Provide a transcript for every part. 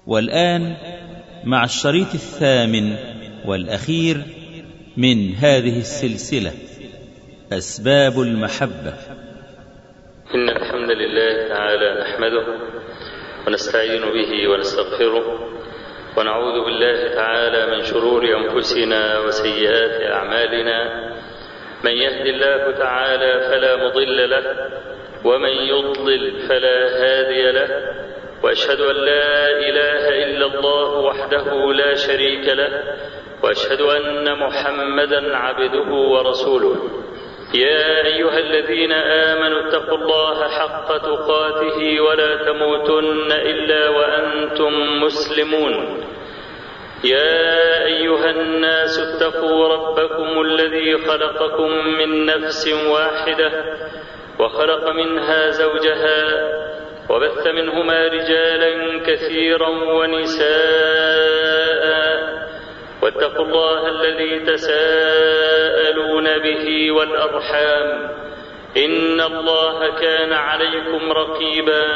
والآن مع الشريط الثامن والأخير من هذه السلسلة أسباب المحبة إن الحمد لله تعالى نحمده ونستعين به ونستغفره ونعوذ بالله تعالى من شرور أنفسنا وسيئات أعمالنا من يهد الله تعالى فلا مضل له ومن يضلل فلا هادي له واشهد ان لا اله الا الله وحده لا شريك له واشهد ان محمدا عبده ورسوله يا ايها الذين امنوا اتقوا الله حق تقاته ولا تموتن الا وانتم مسلمون يا ايها الناس اتقوا ربكم الذي خلقكم من نفس واحده وخلق منها زوجها وبث منهما رجالا كثيرا ونساء واتقوا الله الذي تساءلون به والارحام ان الله كان عليكم رقيبا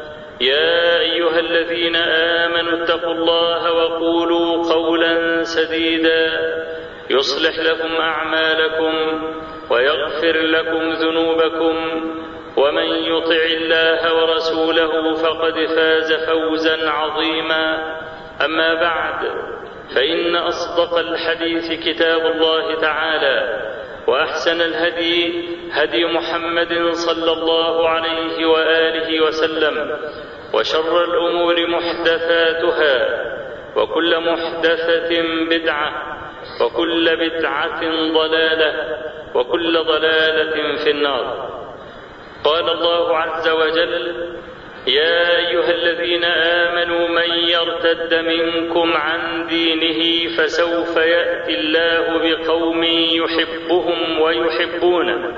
يا ايها الذين امنوا اتقوا الله وقولوا قولا سديدا يصلح لكم اعمالكم ويغفر لكم ذنوبكم ومن يطع الله ورسوله فقد فاز فوزا عظيما اما بعد فان اصدق الحديث كتاب الله تعالى واحسن الهدي هدي محمد صلى الله عليه واله وسلم وشر الامور محدثاتها وكل محدثه بدعه وكل بدعه ضلاله وكل ضلاله في النار قال الله عز وجل يا ايها الذين امنوا من يرتد منكم عن دينه فسوف ياتي الله بقوم يحبهم ويحبونه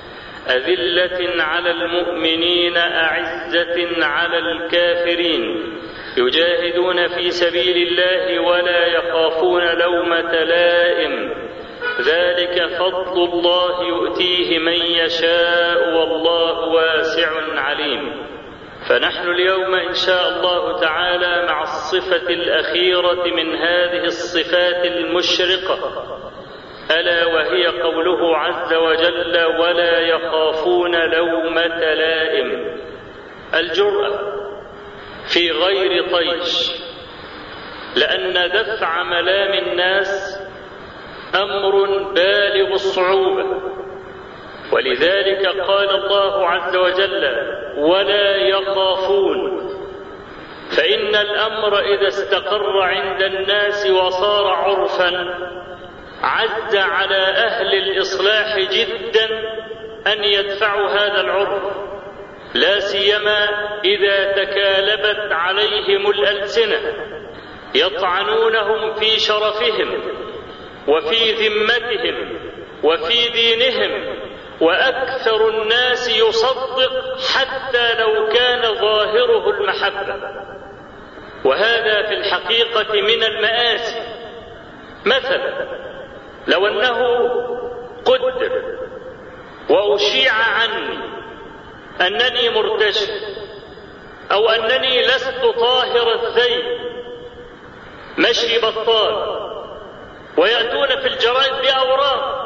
اذله على المؤمنين اعزه على الكافرين يجاهدون في سبيل الله ولا يخافون لومه لائم ذلك فضل الله يؤتيه من يشاء والله واسع عليم فنحن اليوم ان شاء الله تعالى مع الصفه الاخيره من هذه الصفات المشرقه الا وهي قوله عز وجل ولا يخافون لومه لائم الجراه في غير طيش لان دفع ملام الناس امر بالغ الصعوبه ولذلك قال الله عز وجل ولا يخافون فان الامر اذا استقر عند الناس وصار عرفا عز على اهل الاصلاح جدا ان يدفعوا هذا العرف لا سيما اذا تكالبت عليهم الالسنه يطعنونهم في شرفهم وفي ذمتهم وفي دينهم واكثر الناس يصدق حتى لو كان ظاهره المحبه وهذا في الحقيقه من الماسي مثلا لو انه قدر واشيع عني انني مرتشي او انني لست طاهر الذيل مشي بطال ويأتون في الجرائد بأوراق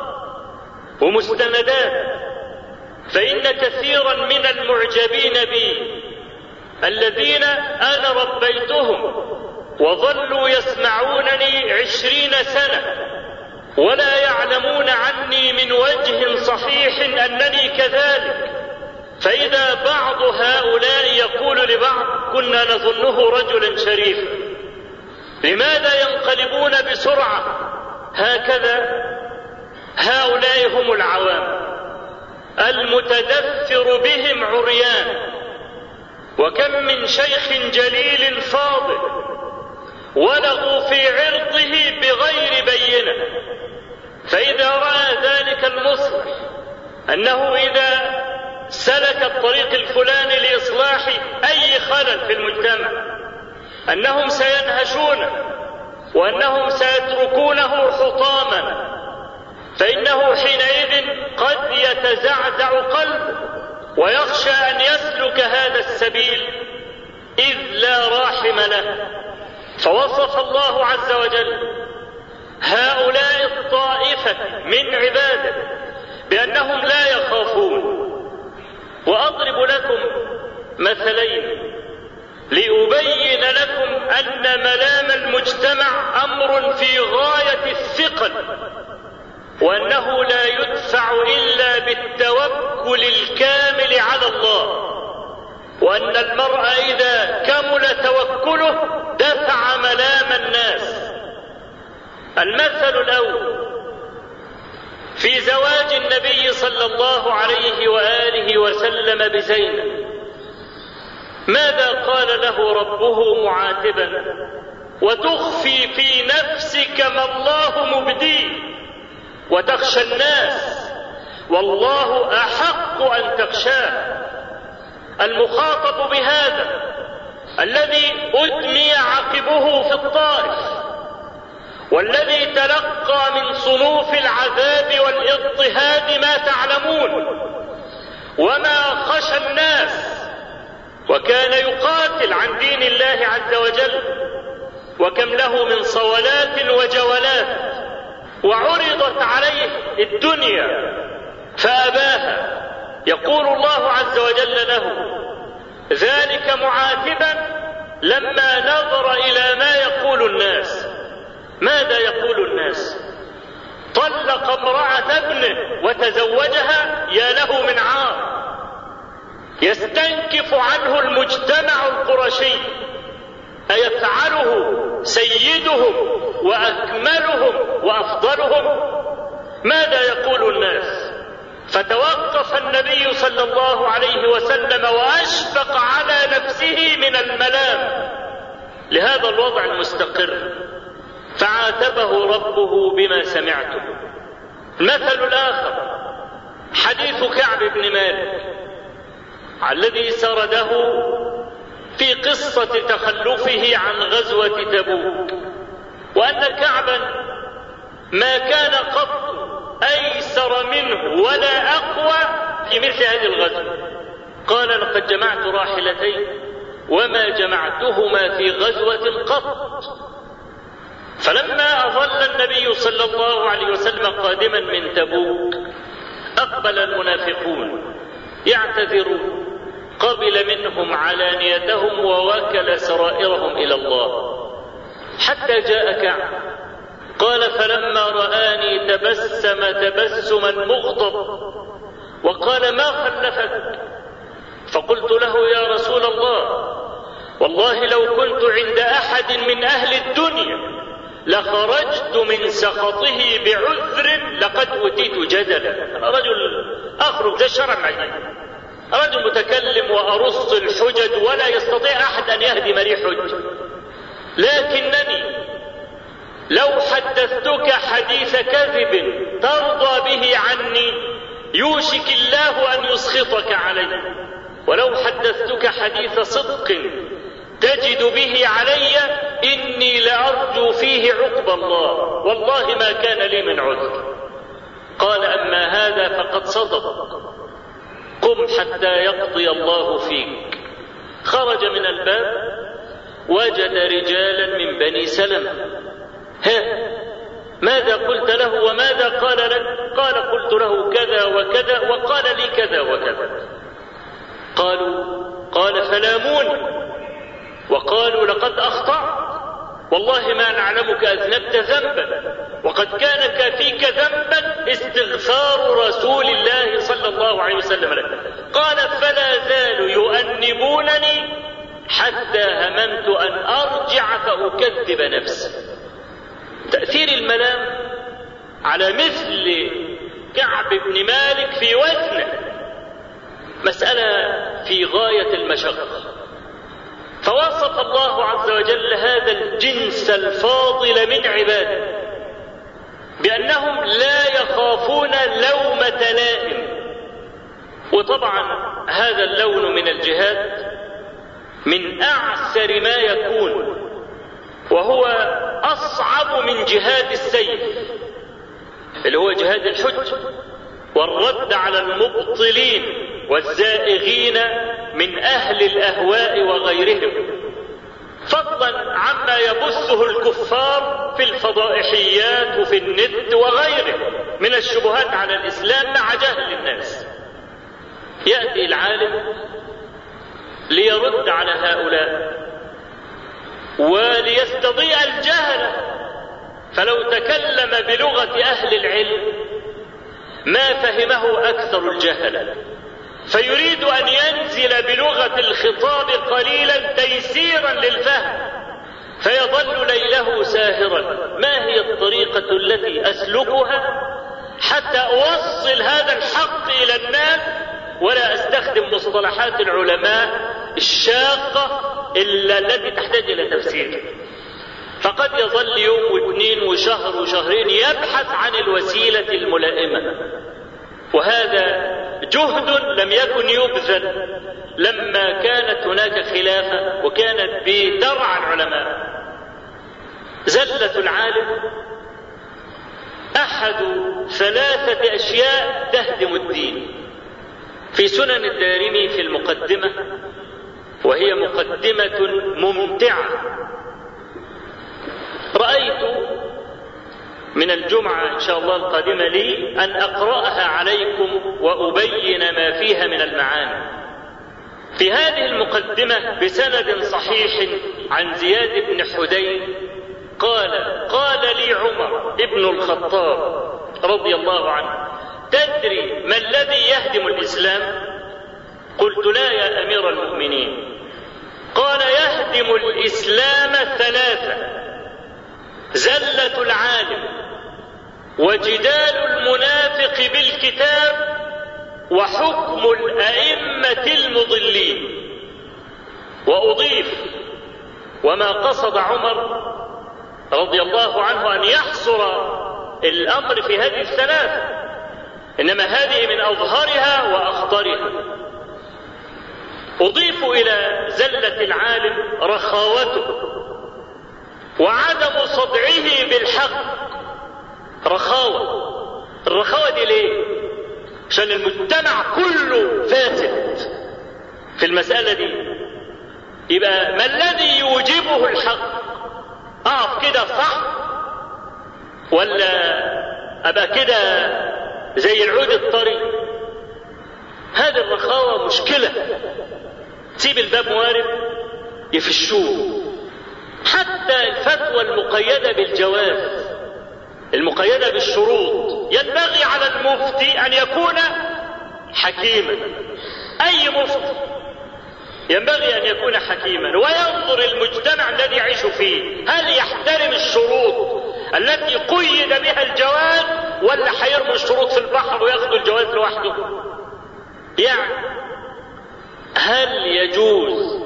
ومستندات فإن كثيرا من المعجبين بي الذين أنا ربيتهم وظلوا يسمعونني عشرين سنة ولا يعلمون عني من وجه صحيح أنني كذلك فإذا بعض هؤلاء يقول لبعض كنا نظنه رجلا شريفا لماذا ينقلبون بسرعة هكذا هؤلاء هم العوام المتدثر بهم عريان وكم من شيخ جليل فاضل ولغوا في عرضه بغير بينه فاذا راى ذلك المصلح انه اذا سلك الطريق الفلاني لاصلاح اي خلل في المجتمع انهم سينهشونه وانهم سيتركونه حطاما فانه حينئذ قد يتزعزع قلبه ويخشى ان يسلك هذا السبيل اذ لا راحم له فوصف الله عز وجل هؤلاء الطائفة من عباده بأنهم لا يخافون وأضرب لكم مثلين لأبين لكم أن ملام المجتمع أمر في غاية الثقل وأنه لا يدفع إلا بالتوكل الكامل على الله وأن المرء إذا كمل توكله دفع ملام الناس المثل الأول في زواج النبي صلى الله عليه وآله وسلم بزينب ماذا قال له ربه معاتبا وتخفي في نفسك ما الله مبديه وتخشى الناس والله احق ان تخشاه المخاطب بهذا الذي ادمي عقبه في الطائف والذي تلقى من صنوف العذاب والاضطهاد ما تعلمون وما خشى الناس وكان يقاتل عن دين الله عز وجل وكم له من صولات وجولات وعرضت عليه الدنيا فاباها يقول الله عز وجل له ذلك معاتبا لما نظر الى ما يقول الناس ماذا يقول الناس طلق امراه ابنه وتزوجها يا له من عار يستنكف عنه المجتمع القرشي أيفعله سيدهم وأكملهم وأفضلهم ماذا يقول الناس فتوقف النبي صلى الله عليه وسلم وأشفق على نفسه من الملام لهذا الوضع المستقر فعاتبه ربه بما سمعته المثل الآخر حديث كعب بن مالك الذي سرده في قصة تخلفه عن غزوة تبوك وأن كعبا ما كان قط أيسر منه ولا أقوى في مثل هذه الغزوة قال لقد جمعت راحلتين وما جمعتهما في غزوة قط فلما أظل النبي صلى الله عليه وسلم قادما من تبوك أقبل المنافقون يعتذرون قبل منهم علانيتهم ووكل سرائرهم الى الله حتى جاء كعب قال فلما رآني تبسم تبسما مغضب وقال ما خلفك فقلت له يا رسول الله والله لو كنت عند احد من اهل الدنيا لخرجت من سخطه بعذر لقد اوتيت جدلا رجل اخرج ده الشرع معي رجل متكلم وارص الحجج ولا يستطيع احد ان يهدم لي حج لكنني لو حدثتك حديث كذب ترضى به عني يوشك الله ان يسخطك علي ولو حدثتك حديث صدق تجد به علي اني لارجو فيه عقب الله والله ما كان لي من عذر قال اما هذا فقد صدق قم حتى يقضي الله فيك خرج من الباب وجد رجالا من بني سلمة ها ماذا قلت له وماذا قال لك قال قلت له كذا وكذا وقال لي كذا وكذا قالوا قال فلاموني وقالوا لقد أخطأت والله ما نعلمك أذنبت ذنبا وقد كان كافيك ذنبا استغفار رسول الله صلى الله عليه وسلم لك قال فلا زالوا يؤنبونني حتى هممت أن أرجع فأكذب نفسي تأثير الملام على مثل كعب بن مالك في وزنه مسألة في غاية المشقة فوصف الله عز وجل هذا الجنس الفاضل من عباده بأنهم لا يخافون لومة لائم وطبعا هذا اللون من الجهاد من أعسر ما يكون وهو أصعب من جهاد السيف اللي هو جهاد الحج والرد على المبطلين والزائغين من أهل الأهواء وغيرهم فضلا عما يبث يبثه الكفار في الفضائحيات وفي النت وغيره من الشبهات على الإسلام مع جهل الناس يأتي العالم ليرد على هؤلاء وليستضيء الجهل فلو تكلم بلغة أهل العلم ما فهمه أكثر الجهل فيريد أن ينزل بلغة الخطاب قليلا تيسيرا للفهم فيظل ليله ساهرا ما هي الطريقة التي أسلكها حتى أوصل هذا الحق إلى الناس ولا أستخدم مصطلحات العلماء الشاقة إلا التي تحتاج إلى تفسير فقد يظل يوم واثنين وشهر وشهرين يبحث عن الوسيلة الملائمة وهذا جهد لم يكن يبذل لما كانت هناك خلافة وكانت بدرع العلماء زلة العالم أحد ثلاثة أشياء تهدم الدين في سنن الدارمي في المقدمة وهي مقدمة ممتعة رأيت من الجمعة إن شاء الله القادمة لي أن أقرأها عليكم وأبين ما فيها من المعاني في هذه المقدمة بسند صحيح عن زياد بن حدين قال قال لي عمر ابن الخطاب رضي الله عنه تدري ما الذي يهدم الإسلام قلت لا يا أمير المؤمنين قال يهدم الإسلام ثلاثة زلة العالم وجدال المنافق بالكتاب وحكم الأئمة المضلين وأضيف وما قصد عمر رضي الله عنه أن يحصر الأمر في هذه الثلاثة إنما هذه من أظهرها وأخطرها أضيف إلى زلة العالم رخاوته وعدم صدعه بالحق رخاوة الرخاوة دي ليه عشان المجتمع كله فاسد في المسألة دي يبقى ما الذي يوجبه الحق اقف كده صح ولا ابقى كده زي العود الطري هذه الرخاوة مشكلة تسيب الباب موارد يفشوه حتى الفتوى المقيدة بالجواز المقيدة بالشروط ينبغي على المفتي أن يكون حكيما أي مفتي ينبغي أن يكون حكيما وينظر المجتمع الذي يعيش فيه هل يحترم الشروط التي قيد بها الجواز ولا هيرمي الشروط في البحر وياخد الجواز لوحده يعني هل يجوز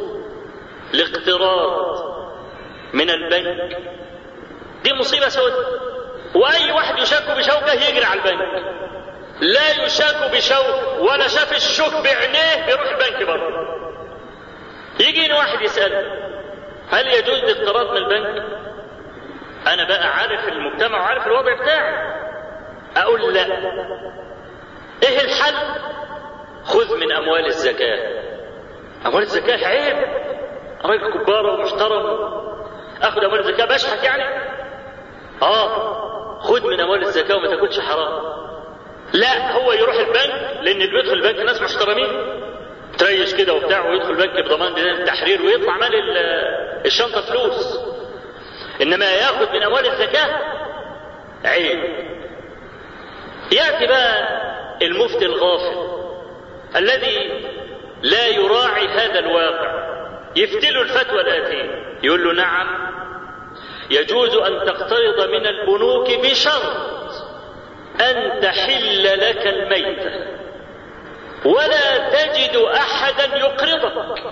الاقتراض من البنك دي مصيبة سوداء واي واحد يشاك بشوكه يجري على البنك لا يشاك بشوك ولا شاف الشوك بعينيه يروح البنك برضه يجيني واحد يسأل هل يجوز الاقتراض من البنك انا بقى عارف المجتمع وعارف الوضع بتاعي اقول لا ايه الحل خذ من اموال الزكاة اموال الزكاة عيب راجل كبار ومحترم اخذ اموال الزكاة بشحت يعني اه خد من اموال الزكاه وما تاكلش حرام لا هو يروح البنك لان اللي بيدخل البنك ناس محترمين تريش كده وبتاع ويدخل البنك بضمان دينار التحرير ويطلع مال الشنطه فلوس انما ياخذ من اموال الزكاه عيب ياتي بقى المفتي الغافل الذي لا يراعي هذا الواقع يفتله الفتوى الاتيه يقول له نعم يجوز أن تقترض من البنوك بشرط أن تحل لك الميتة ولا تجد أحدا يقرضك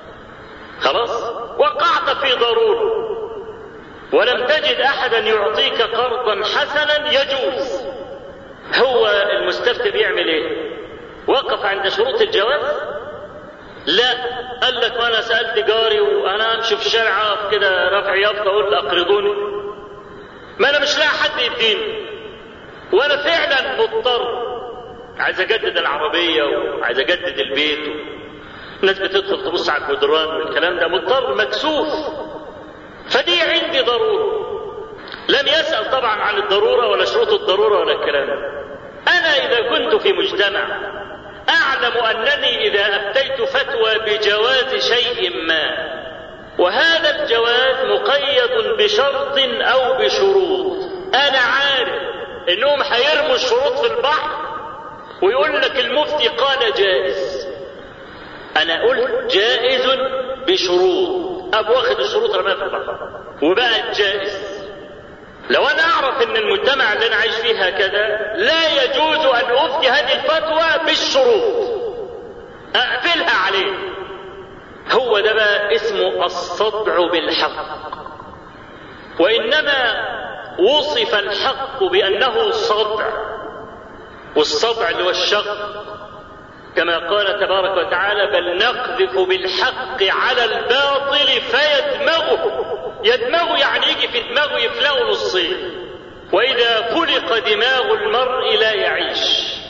خلاص وقعت في ضرورة ولم تجد أحدا يعطيك قرضا حسنا يجوز هو المستفتي بيعمل ايه وقف عند شروط الجواز لا قال لك وانا سالت جاري وانا امشي في الشارع اقف كده رافع يافطه اقول اقرضوني ما انا مش لاقي حد يديني وانا فعلا مضطر عايز اجدد العربيه وعايز اجدد البيت الناس بتدخل تبص على الجدران والكلام ده مضطر مكسوف فدي عندي عندي ضرورة لم يسأل طبعا عن الضرورة ولا شروط الضرورة ولا الكلام ده. أنا إذا كنت في مجتمع أعلم أنني إذا أفتيت فتوى بجواز شيء ما وهذا الجواز مقيد بشرط أو بشروط أنا عارف إنهم هيرموا الشروط في البحر ويقول لك المفتي قال جائز أنا قلت جائز بشروط أبو واخد الشروط رماها في البحر وبقت جائز لو انا اعرف ان المجتمع اللي انا عايش فيه هكذا لا يجوز ان افتي هذه الفتوى بالشروط اقفلها عليه هو ده بقى اسمه الصدع بالحق وانما وصف الحق بانه صدع والصدع اللي هو الشق كما قال تبارك وتعالى بل نقذف بالحق على الباطل فيدمغه يدمغه يعني يجي في دماغه يفلقه نصين واذا فلق دماغ المرء لا يعيش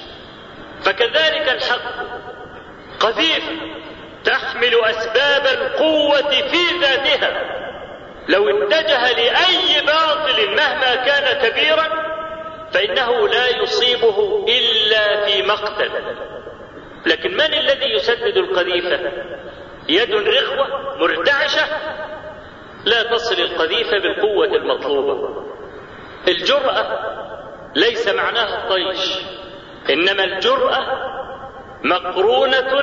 فكذلك الحق قذيف تحمل اسباب القوه في ذاتها لو اتجه لاي باطل مهما كان كبيرا فانه لا يصيبه الا في مقتل لكن من الذي يسدد القذيفه يد رخوه مرتعشه لا تصل القذيفه بالقوه المطلوبه الجراه ليس معناها الطيش انما الجراه مقرونه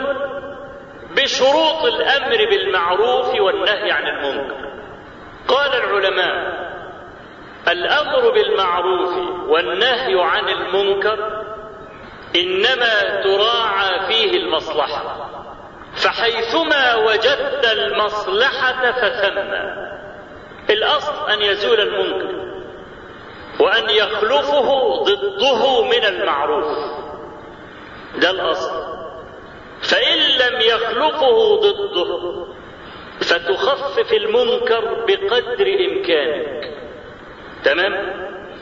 بشروط الامر بالمعروف والنهي عن المنكر قال العلماء الامر بالمعروف والنهي عن المنكر انما تراعى فيه المصلحه فحيثما وجدت المصلحه فثم الاصل ان يزول المنكر وان يخلفه ضده من المعروف ده الاصل فان لم يخلفه ضده فتخفف المنكر بقدر امكانك تمام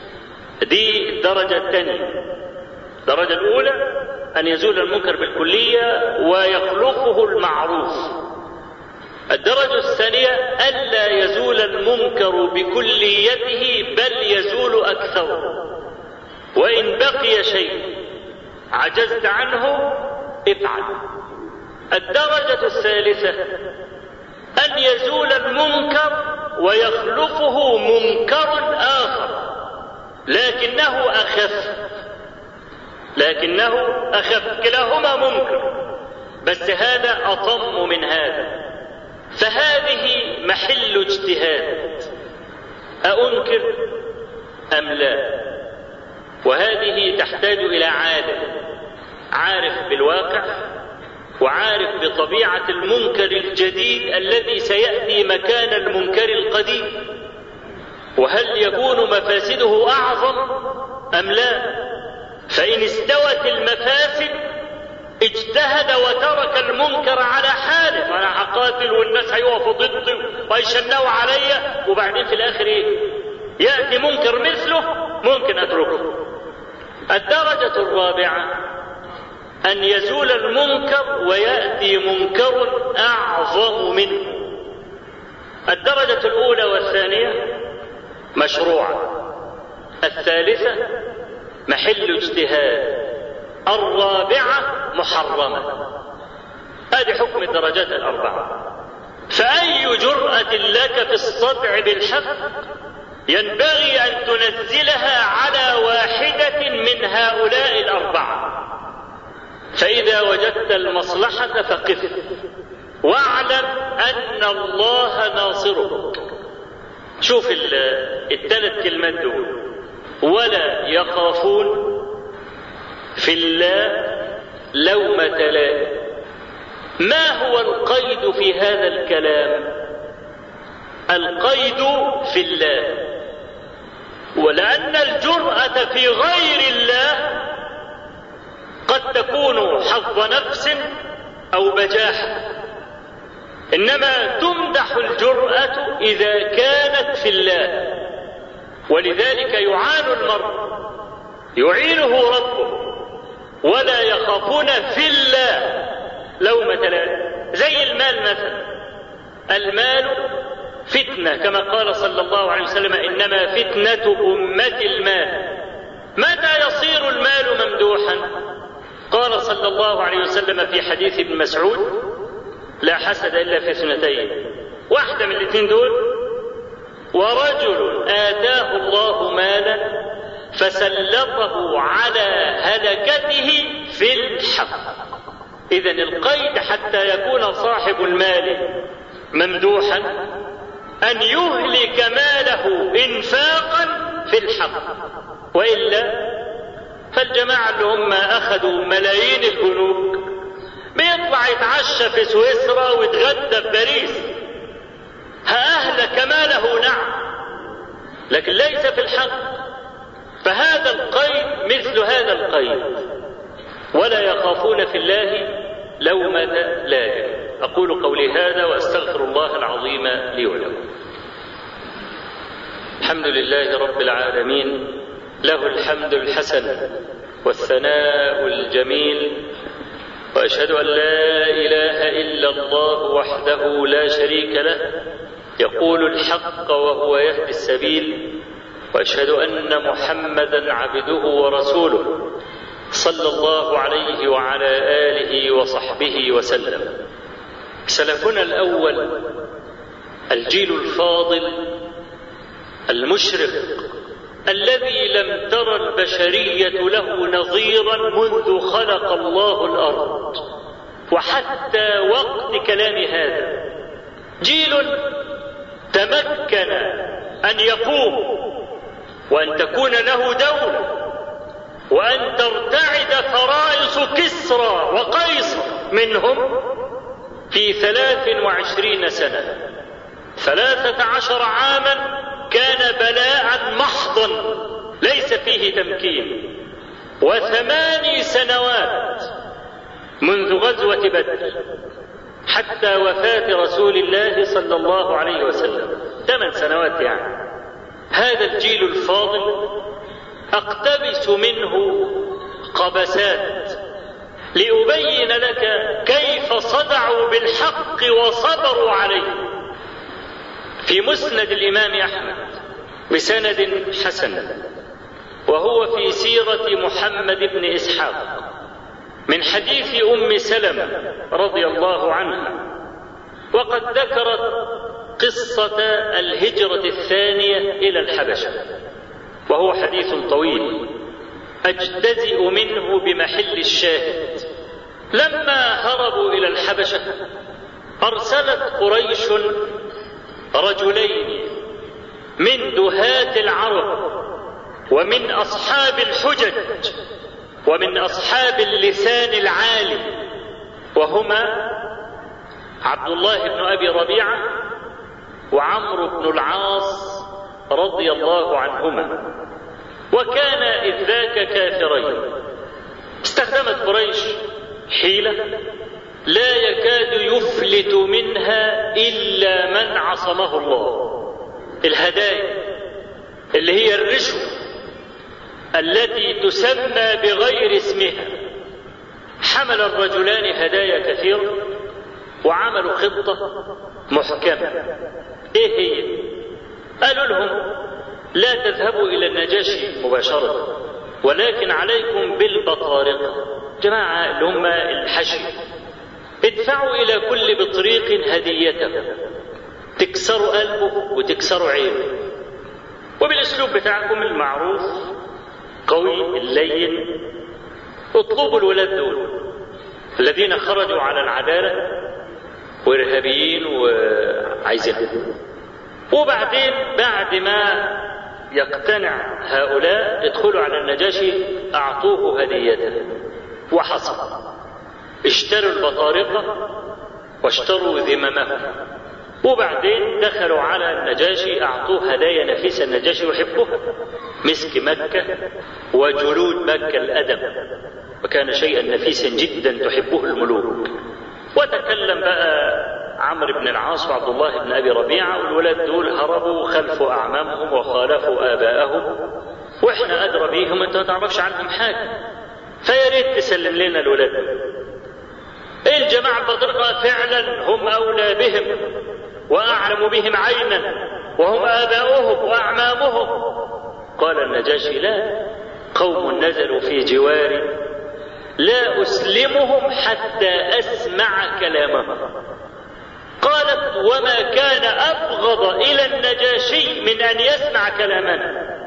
دي الدرجه الثانيه الدرجة الأولى أن يزول المنكر بالكلية ويخلفه المعروف. الدرجة الثانية ألا يزول المنكر بكليته بل يزول أكثره. وإن بقي شيء عجزت عنه افعل. الدرجة الثالثة أن يزول المنكر ويخلفه منكر آخر لكنه أخف لكنه أخف كلاهما منكر بس هذا أطم من هذا فهذه محل اجتهاد أأنكر أم لا وهذه تحتاج إلى عالم عارف بالواقع وعارف بطبيعة المنكر الجديد الذي سيأتي مكان المنكر القديم وهل يكون مفاسده أعظم أم لا فإن استوت المفاسد اجتهد وترك المنكر على حاله انا هقاتل والناس هيقفوا ضدي وهيشنوا عليا وبعدين في الاخر ايه؟ ياتي منكر مثله ممكن اتركه. الدرجة الرابعة أن يزول المنكر ويأتي منكر أعظم منه. الدرجة الأولى والثانية مشروعة. الثالثة محل اجتهاد الرابعة محرمة هذه حكم الدرجات الأربعة فأي جرأة لك في الصدع بالحق ينبغي أن تنزلها على واحدة من هؤلاء الأربعة فإذا وجدت المصلحة فقف واعلم أن الله ناصرك شوف الثلاث كلمات دول ولا يخافون في الله لومة لائم ما هو القيد في هذا الكلام القيد في الله ولأن الجرأة في غير الله قد تكون حظ نفس أو بجاحة إنما تمدح الجرأة إذا كانت في الله ولذلك يعان المرء يعينه ربه ولا يخافون في الله لومة لائم زي المال مثلا المال فتنة كما قال صلى الله عليه وسلم إنما فتنة أمة المال متى يصير المال ممدوحا قال صلى الله عليه وسلم في حديث ابن مسعود لا حسد إلا في اثنتين واحدة من الاثنين دول ورجل آتاه الله مالا فسلطه على هلكته في الحق إذا القيد حتى يكون صاحب المال ممدوحا أن يهلك ماله إنفاقا في الحق وإلا فالجماعة اللي هم أخذوا ملايين البنوك بيطلع يتعشى في سويسرا ويتغدى في باريس هأهلك ماله نعم لكن ليس في الحق فهذا القيد مثل هذا القيد ولا يخافون في الله لومة لائم أقول قولي هذا وأستغفر الله العظيم لي ولكم الحمد لله رب العالمين له الحمد الحسن والثناء الجميل واشهد ان لا اله الا الله وحده لا شريك له يقول الحق وهو يهدي السبيل واشهد ان محمدا عبده ورسوله صلى الله عليه وعلى اله وصحبه وسلم سلفنا الاول الجيل الفاضل المشرق الذي لم تر البشريه له نظيرا منذ خلق الله الارض وحتى وقت كلام هذا جيل تمكن ان يقوم وان تكون له دوله وان ترتعد فرائص كسرى وقيصر منهم في ثلاث وعشرين سنه ثلاثه عشر عاما كان بلاء محضا ليس فيه تمكين وثماني سنوات منذ غزوه بدر حتى وفاه رسول الله صلى الله عليه وسلم ثمان سنوات يعني هذا الجيل الفاضل اقتبس منه قبسات لابين لك كيف صدعوا بالحق وصبروا عليه في مسند الامام احمد بسند حسن وهو في سيره محمد بن اسحاق من حديث ام سلمه رضي الله عنها وقد ذكرت قصه الهجره الثانيه الى الحبشه وهو حديث طويل اجتزئ منه بمحل الشاهد لما هربوا الى الحبشه ارسلت قريش رجلين من دهاة العرب ومن اصحاب الحجج ومن اصحاب اللسان العالي وهما عبد الله بن ابي ربيعه وعمرو بن العاص رضي الله عنهما وكان اذ ذاك كافرين استخدمت قريش حيله لا يكاد يفلت منها الا من عصمه الله الهدايا اللي هي الرشوه التي تسمى بغير اسمها حمل الرجلان هدايا كثيره وعملوا خطه محكمه ايه هي قالوا لهم لا تذهبوا الى النجاشي مباشره ولكن عليكم بالبطارقه جماعه اللي هم الحشي ادفعوا الى كل بطريق هديته تكسروا قلبه وتكسروا عينه وبالاسلوب بتاعكم المعروف قوي اللين اطلبوا الولاد دول الذين خرجوا على العداله وارهابيين وعايزين وبعدين بعد ما يقتنع هؤلاء ادخلوا على النجاشي اعطوه هديته وحصل اشتروا البطارقه واشتروا ذممه وبعدين دخلوا على النجاشي اعطوه هدايا نفيسه النجاشي يحبها مسك مكه وجلود مكه الادم وكان شيئا نفيسا جدا تحبه الملوك وتكلم بقى عمرو بن العاص وعبد الله بن ابي ربيعه والولاد دول هربوا خلفوا اعمامهم وخالفوا اباءهم واحنا ادرى بيهم انت ما تعرفش عنهم حاجه فيا ريت تسلم لنا الولاد الجماعه البطرقه فعلا هم اولى بهم وأعلم بهم عينا وهم آباؤهم وأعمامهم قال النجاشي لا قوم نزلوا في جواري لا أسلمهم حتى أسمع كلامهم قالت وما كان أبغض إلى النجاشي من أن يسمع كلامنا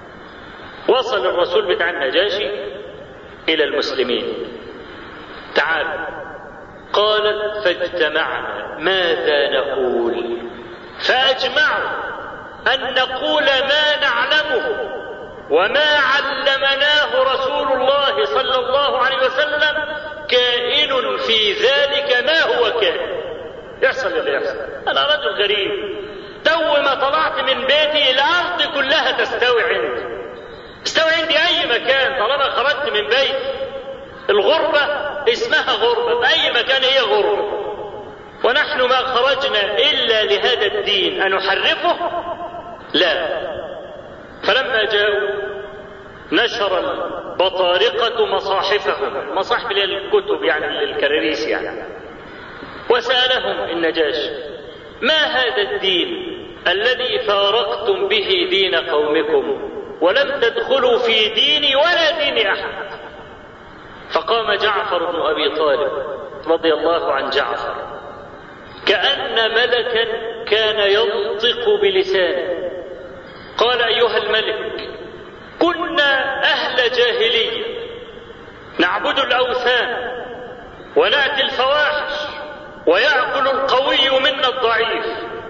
وصل الرسول بتاع النجاشي إلى المسلمين تعال قالت فاجتمعنا ماذا نقول فأجمعوا أن نقول ما نعلمه وما علمناه رسول الله صلى الله عليه وسلم كائن في ذلك ما هو كائن يحصل اللي يحصل أنا رجل غريب تو ما طلعت من بيتي الأرض كلها تستوي عندي استوي عندي أي مكان طالما خرجت من بيتي الغربة اسمها غربة في أي مكان هي غربة ونحن ما خرجنا إلا لهذا الدين أن نحرفه لا فلما جاءوا نشر البطارقة مصاحفهم مصاحف الكتب يعني للكراريس يعني وسألهم النجاشي ما هذا الدين الذي فارقتم به دين قومكم ولم تدخلوا في ديني ولا دين أحد فقام جعفر بن أبي طالب رضي الله عن جعفر كأن ملكا كان ينطق بلسانه قال أيها الملك كنا أهل جاهلية نعبد الأوثان ونأتي الفواحش ويأكل القوي منا الضعيف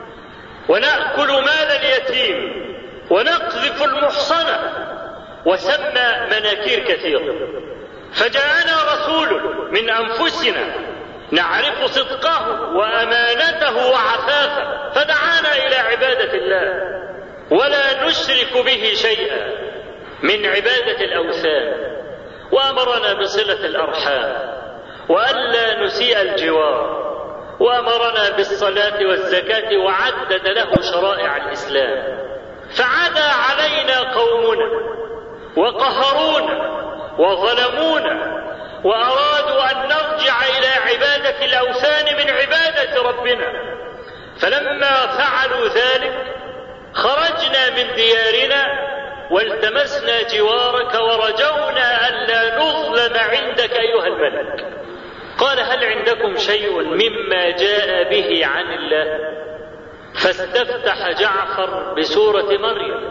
ونأكل مال اليتيم ونقذف المحصنة وسمى مناكير كثيرة فجاءنا رسول من أنفسنا نعرف صدقه وأمانته وعفافه فدعانا إلى عبادة الله ولا نشرك به شيئا من عبادة الأوثان وأمرنا بصلة الأرحام وألا نسيء الجوار وأمرنا بالصلاة والزكاة وعدد له شرائع الإسلام فعدا علينا قومنا وقهرونا وظلمونا وأرادوا أن نرجع إلى عبادة الأوثان من عبادة ربنا فلما فعلوا ذلك خرجنا من ديارنا والتمسنا جوارك ورجونا ألا نظلم عندك أيها الملك قال هل عندكم شيء مما جاء به عن الله فاستفتح جعفر بسورة مريم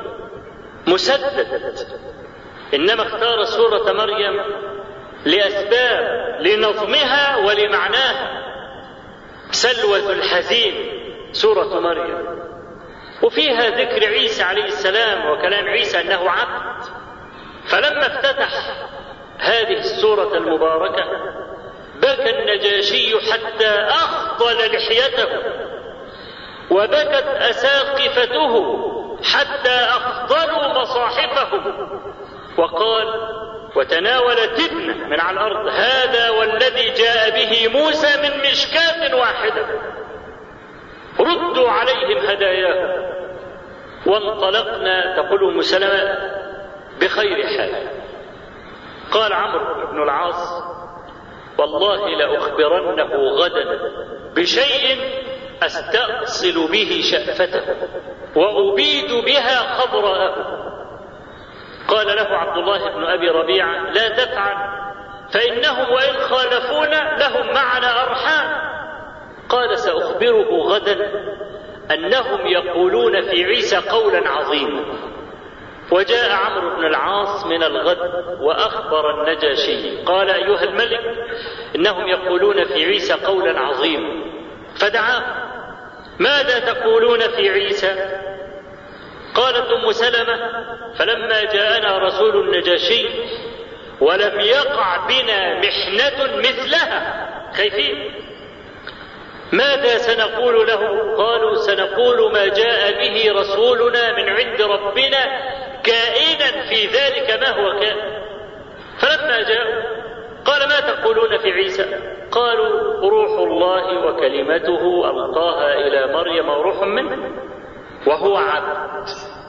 مسدد إنما اختار سورة مريم لأسباب لنظمها ولمعناها سلوة الحزين سورة مريم وفيها ذكر عيسى عليه السلام وكلام عيسى أنه عبد فلما افتتح هذه السورة المباركة بكى النجاشي حتى أخضل لحيته وبكت أساقفته حتى أخضلوا مصاحفهم وقال وتناول تبنة من على الأرض هذا والذي جاء به موسى من مشكاة واحدة ردوا عليهم هداياهم وانطلقنا تقول ام سلمة بخير حال قال عمرو بن العاص والله لأخبرنه غدا بشيء أستأصل به شأفته وأبيد بها خضراءه قال له عبد الله بن أبي ربيعة لا تفعل فإنهم وإن خالفونا لهم معنا أرحام قال سأخبره غدا أنهم يقولون في عيسى قولا عظيما وجاء عمرو بن العاص من الغد وأخبر النجاشي قال أيها الملك إنهم يقولون في عيسى قولا عظيما فدعاه ماذا تقولون في عيسى قالت ام سلمه فلما جاءنا رسول النجاشي ولم يقع بنا محنه مثلها خايفين ماذا سنقول له قالوا سنقول ما جاء به رسولنا من عند ربنا كائنا في ذلك ما هو كائن فلما جاءوا قال ما تقولون في عيسى قالوا روح الله وكلمته القاها الى مريم وروح منه وهو عبد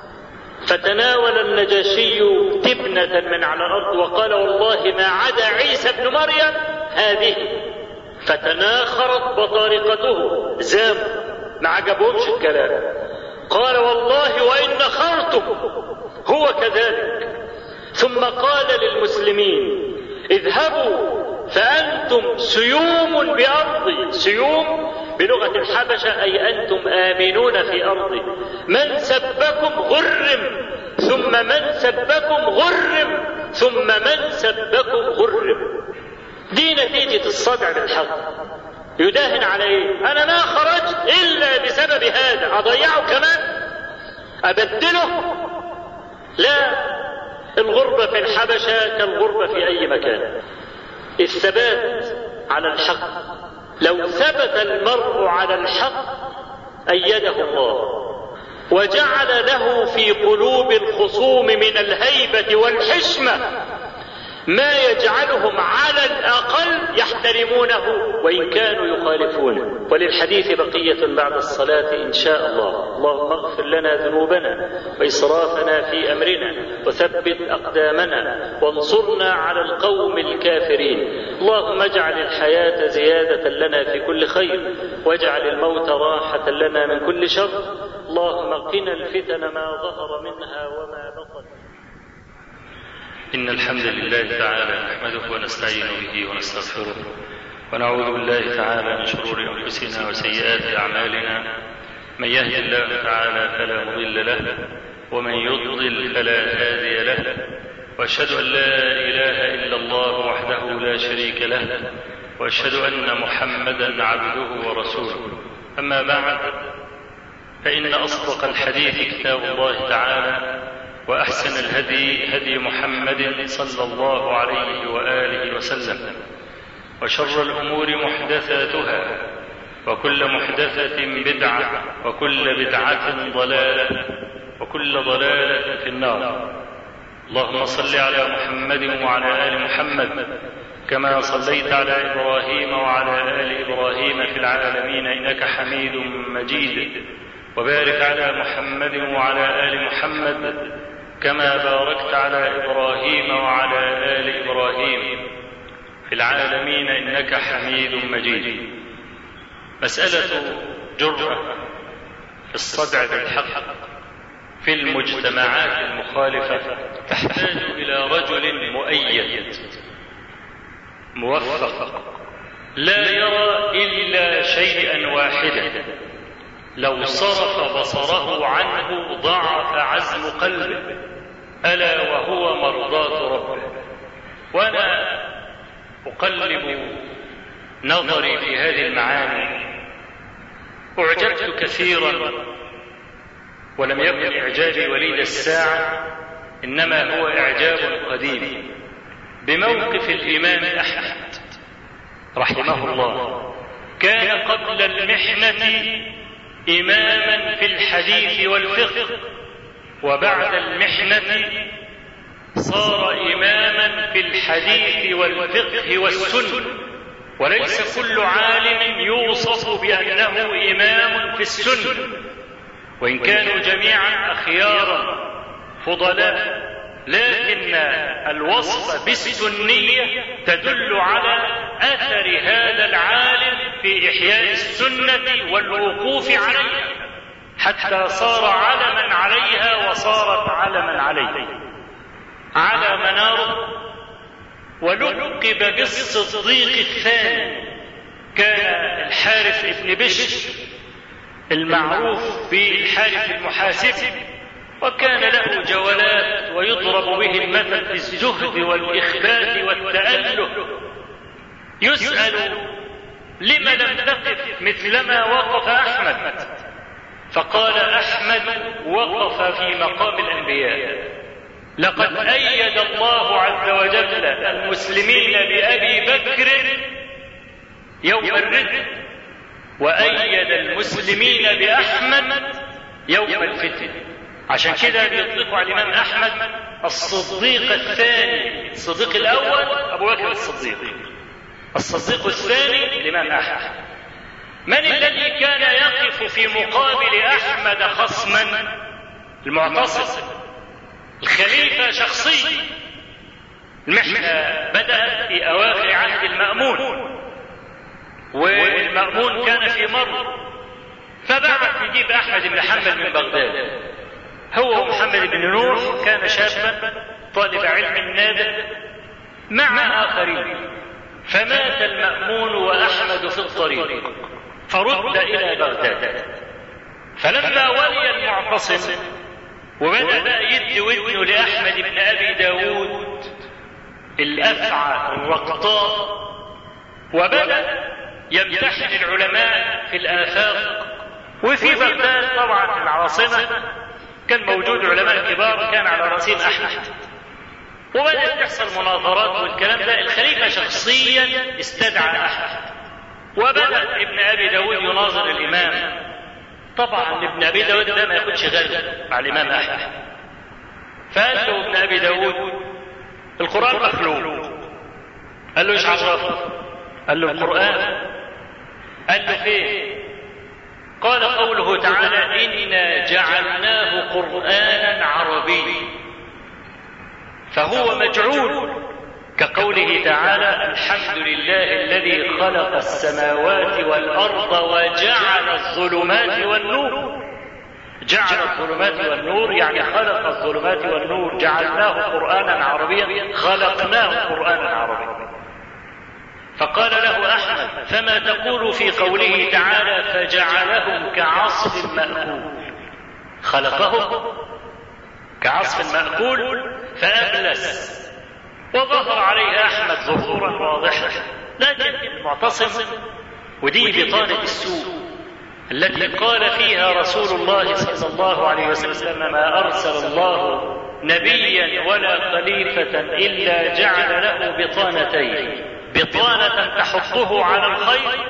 فتناول النجاشي تبنة من على الأرض وقال والله ما عدا عيسى ابن مريم هذه فتناخرت بطارقته زام ما عجبهمش الكلام قال والله وإن خرتم هو كذلك ثم قال للمسلمين اذهبوا فأنتم سيوم بأرضي سيوم بلغة الحبشة أي أنتم آمنون في أرضي من سبكم غرم ثم من سبكم غرم ثم من سبكم غرم دي نتيجة الصدع بالحق يداهن على ايه انا ما خرجت الا بسبب هذا اضيعه كمان ابدله لا الغربة في الحبشة كالغربة في اي مكان الثبات على الحق لو ثبت المرء على الحق ايده الله وجعل له في قلوب الخصوم من الهيبة والحشمة ما يجعلهم على الأقل يحترمونه وإن كانوا يخالفونه وللحديث بقية بعد الصلاة إن شاء الله اللهم اغفر لنا ذنوبنا وإسرافنا في أمرنا وثبت أقدامنا وانصرنا على القوم الكافرين اللهم اجعل الحياة زيادة لنا في كل خير واجعل الموت راحة لنا من كل شر اللهم قنا الفتن ما ظهر منها وما بطن إن الحمد لله تعالى نحمده ونستعين به ونستغفره ونعوذ بالله تعالى من شرور أنفسنا وسيئات أعمالنا من يهد الله تعالى فلا مضل له ومن يضلل فلا هادي له وأشهد أن لا إله إلا الله وحده لا شريك له وأشهد أن محمدا عبده ورسوله أما بعد فإن أصدق الحديث كتاب الله تعالى وأحسن الهدي هدي محمد صلى الله عليه وآله وسلم وشر الأمور محدثاتها وكل محدثة بدعة وكل بدعة ضلالة وكل ضلالة في النار اللهم صل على محمد وعلى آل محمد كما صليت على إبراهيم وعلى آل إبراهيم في العالمين إنك حميد مجيد وبارك على محمد وعلى آل محمد كما باركت على ابراهيم وعلى ال ابراهيم في العالمين انك حميد مجيد مساله جراه في الصدع بالحق في المجتمعات المخالفه تحتاج الى رجل مؤيد موفق لا يرى الا شيئا واحدا لو صرف بصره عنه ضعف عزم قلبه الا وهو مرضاه ربه وانا اقلب نظري في هذه المعاني اعجبت كثيرا ولم يكن اعجابي وليد الساعه انما هو اعجاب قديم بموقف الامام احمد رحمه الله كان قبل المحنه إماما في الحديث والفقه وبعد المحنة صار إماما في الحديث والفقه والسنة وليس كل عالم يوصف بأنه إمام في السنة وإن كانوا جميعا أخيارا فضلاء لكن الوصف بالسنية تدل على أثر هذا العالم في إحياء السنة والوقوف عليها حتى صار علما عليها وصارت علما عليه على مناره ولقب بالصديق الثاني كان الحارث بن بشر المعروف بالحارث المحاسب وكان له جولات ويضرب به المثل في الزهد والإخبات والتأله يسأل لم لم تقف مثلما وقف أحمد فقال أحمد وقف في مقام الأنبياء لقد أيد الله عز وجل المسلمين بأبي بكر يوم الرد وأيد المسلمين بأحمد يوم الفتن عشان كده بيطلقوا على الإمام أحمد الصديق الثاني الصديق الأول أبو بكر الصديق الصديق الثاني الإمام أحمد من الذي كان يقف في مقابل أحمد خصما المعتصم الخليفة شخصيا المحنة بدأت في أواخر عهد المأمون والمأمون كان في مر فبعت يجيب احمد بن حنبل من بغداد هو ومحمد بن نوح كان شابا طالب علم نابه مع اخرين فمات المامون واحمد في الطريق فرد الى بغداد فلما ولي المعتصم وبدا بقى يدي ودنه لاحمد بن ابي داود الافعى الرقطاء وبدا يمتحن العلماء في الافاق وفي بغداد طبعا العاصمه كان موجود علماء كبار كان على راسهم احمد وبدات تحصل مناظرات والكلام ده الخليفه شخصيا استدعى احمد وبدا ابن ابي داود يناظر الامام طبعا ابن ابي داود ده ما ياخدش غير مع الامام احمد فقال له ابن ابي داود القران مخلوق قال له ايش عرفك قال له القران قال له فين قال قوله تعالى انا جعلناه قرانا عربيا فهو مجعول كقوله تعالى الحمد لله الذي خلق السماوات والارض وجعل الظلمات والنور جعل الظلمات والنور يعني خلق الظلمات والنور جعلناه قرانا عربيا خلقناه قرانا عربيا فقال له احمد فما تقول في قوله تعالى فجعلهم كعصف ماكول خلقهم كعصف ماكول فابلس وظهر عليه احمد ظهورا واضحا لكن المعتصم ودي بطانه السوء التي قال فيها رسول الله صلى الله عليه وسلم ما ارسل الله نبيا ولا خليفه الا جعل له بطانتين بطانه تحضه على الخير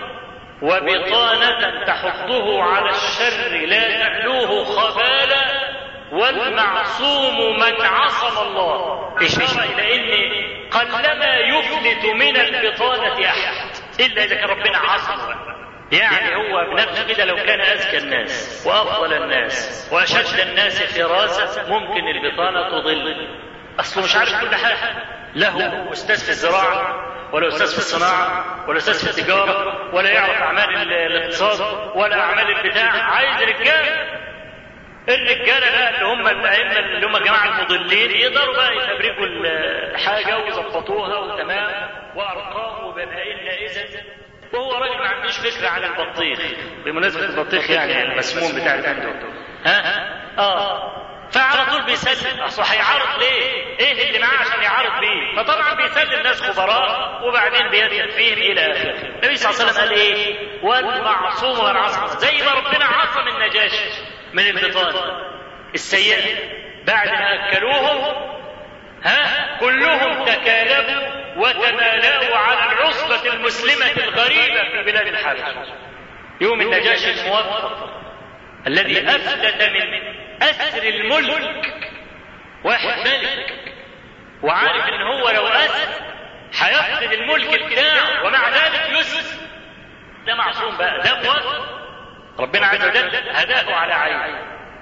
وبطانه تحضه على الشر لا تحلوه خبالا والمعصوم من عصم الله إشارة إلى أن قلما يفلت من البطانة أحد إلا إذا كان ربنا عصم يعني هو بنفسه كده لو كان أذكى الناس وأفضل الناس وأشد الناس فراسة ممكن البطانة تضل أصله مش عارف كل حاجة له أستاذ في الزراعة ولا أستاذ في الصناعة ولا أستاذ في التجارة ولا يعرف أعمال الاقتصاد ولا أعمال البتاع عايز رجال الرجاله بقى اللي هم الائمه اللي هم جماعه المضلين يقدروا بقى يفبركوا الحاجه ويظبطوها وتمام وارقام وبنائنا اذا وهو راجل ما عندوش فكره عن البطيخ بمناسبه البطيخ يعني المسموم بتاع الفندق ها اه فعلى طول بيسلم اصل هيعارض ليه؟ ايه اللي معاه عشان يعارض بيه؟ فطبعا بيسلم ناس خبراء وبعدين بيدخل فيهم الى اخره. النبي صلى الله عليه وسلم قال ايه؟ والمعصوم والعصم زي ما ربنا عصم النجاشي من البطانه السيئه بعد ما اكلوهم ها كلهم تكالبوا وتمالأوا على العصبة المسلمة الغريبة في بلاد الحبش يوم النجاشي الموفق الذي أفلت من أسر الملك واحد ملك وعارف ان هو لو أسر هيفقد الملك بتاعه ومع ذلك يسر ده معصوم بقى ده موفق ربنا عز وجل هداه على عينه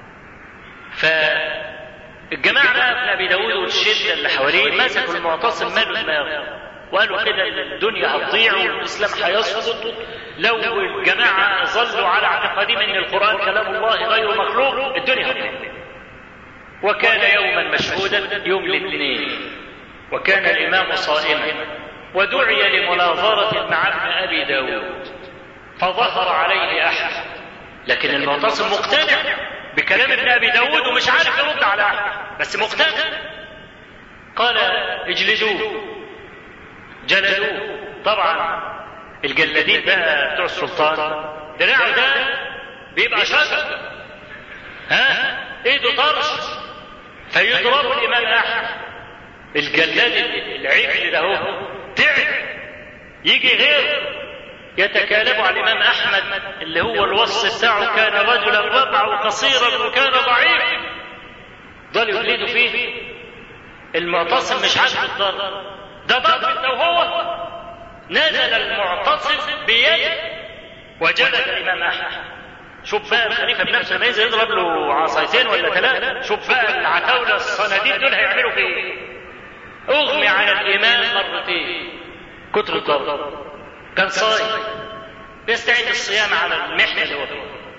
فالجماعة بقى ابن أبي داود والشدة اللي حواليه مسكوا المعتصم ماله دماغه وقالوا كده الدنيا هتضيع والإسلام هيسقط لو الجماعة ظلوا على اعتقادهم أن القرآن كلام الله غير مخلوق الدنيا هتضيع وكان يوما مشهودا يوم الاثنين وكان الإمام صائما ودعي لمناظرة مع ابن أبي داود فظهر عليه أحد لكن المعتصم مقتنع بكلام ابن ابي داود ومش عارف يرد على احد بس مقتنع قال اجلدوه جلدوه طبعا الجلادين بقى بتوع السلطان دراعه ده بيبقى شجر ها ايده طرش فيضربوا الامام احمد الجلاد العجل ده هو تعب يجي غيره يتكالب على الإمام أحمد اللي هو الوصف بتاعه كان رجلا ربعا وقصيرا وكان ضعيفا ضل يجلدوا فيه المعتصم مش عاجبه الضرب ده ضرب انت وهو نزل المعتصم بيده وجلد الإمام أحمد شوف بقى الخليفة بنفسه لما ينزل يضرب له عصايتين ولا ثلاثة شوف بقى العتاولة الصناديد دول هيعملوا فيه ايه أغمي على الإمام مرتين كتر الضرب كان صايم بيستعيد الصيام على المحنة اللي هو فيها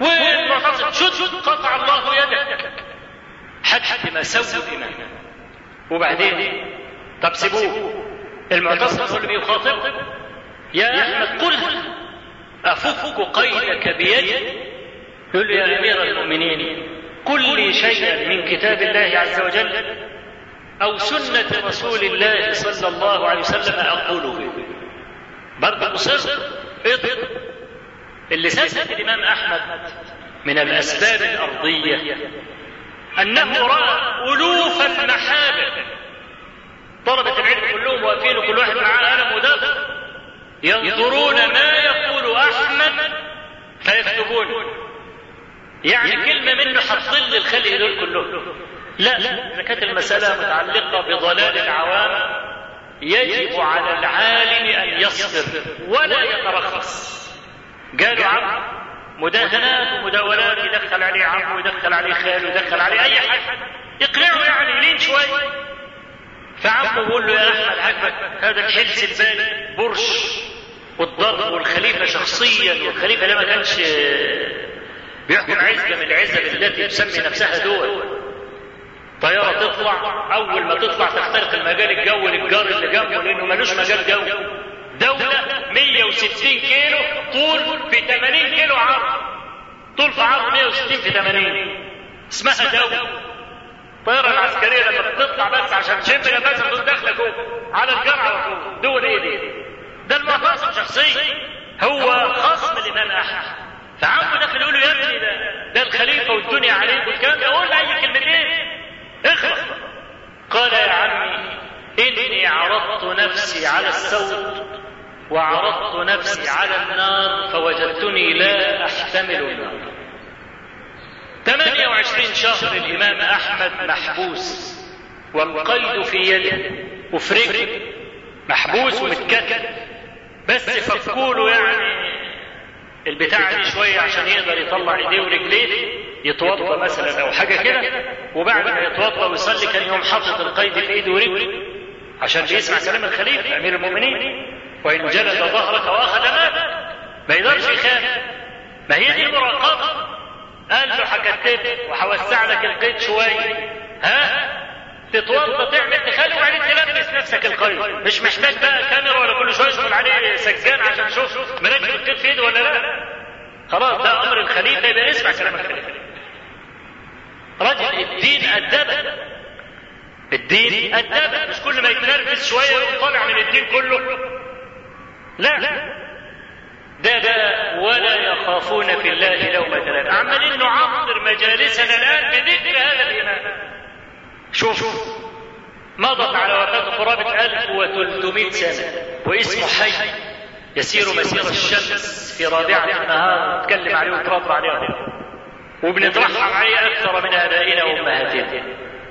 والمعتصم شد قطع الله يدك حتى ما سووا الإمام وبعدين طب سيبوه المعتصم هو اللي بيخاطب يا أحمد قل أفك قيدك بيدي يقول له يا أمير المؤمنين قل لي شيئا من كتاب الله عز وجل أو سنة رسول الله صلى الله عليه وسلم أقوله برضه مصر اضرب اللي سلم الإمام أحمد من الأسباب الأرضية أنه رأى ألوف المحابر طلبة العلم كلهم واقفين وكل واحد معاه قلم ودفتر ينظرون ما يقول أحمد فيكتبون يعني كلمة منه هتضل الخلق دول كلهم لا إذا كانت المسألة متعلقة بضلال العوام يجب على العالم أن يصبر ولا يترخص قالوا عم مداهنات ومداولات يدخل عليه عم ويدخل عليه خال ويدخل عليه أي حاجة يقنعه يعني يلين شوي فعمه يقول له يا أحمد عجبك هذا الحلس البالي برش والضرب والخليفة شخصيا والخليفة ده ما كانش بيحكم عزة من العزب التي تسمي نفسها دول طيارة تطلع أول ما تطلع تخترق المجال الجوي للجار اللي جنبه لأنه ملوش مجال جوي دولة 160 كيلو طول في 80 كيلو عرض طول في عرض 160 في 80 اسمها دولة الطيارة العسكرية لما بتطلع بس عشان تشم نفسها تقوم داخلة جوه على الجرعة على طول دول ايه دي؟ ده المعتصم شخصيا هو خصم الإمام أحمد فعمه داخل يقول له يا ابني ده ده الخليفة والدنيا عليك والكلام ده قول أي كلمتين اخلص قال يا عمي إني عرضت نفسي على السوط وعرضت نفسي على النار فوجدتني لا أحتمل النار 28 شهر الإمام أحمد محبوس والقيد في يده وفي رجله محبوس ومتكتل بس فكوله يعني البتاعة دي شوية عشان يقدر يطلع ايديه ورجليه يتوضا مثلا او حاجة كده وبعد ما يتوضا ويصلي كان يوم حاطط القيد في ايده ورجله عشان بيسمع كلام الخليفة امير المؤمنين وان جلد ظهرك واخذ مالك ما يقدرش يخاف ما هي دي المراقبة قال له هكتبك وهوسع لك القيد شوية ها تتوضا تعمل تخلي وبعدين تلبس نفسك القيد مش محتاج بقى كاميرا ولا كل شويه يشغل عليه سجان عشان تشوف مركب القيد في ايده ولا لا خلاص ده امر الخليفه يبقى اسمع كلام الخليفه رجل الدين أدبه الدين أدبه مش كل ما يتنرفز شوية وطالع من الدين كله لا ده ده ولا يخافون في الله لومة لائم عمالين نعطر مجالسنا الآن بذكر هذا الإمام شوف مضت على وفاة قرابة 1300 سنة واسمه حي يسير مسير الشمس في رابعة النهار نتكلم عليه ونتربى عليه وبنترحم عليه أكثر من آبائنا وأمهاتنا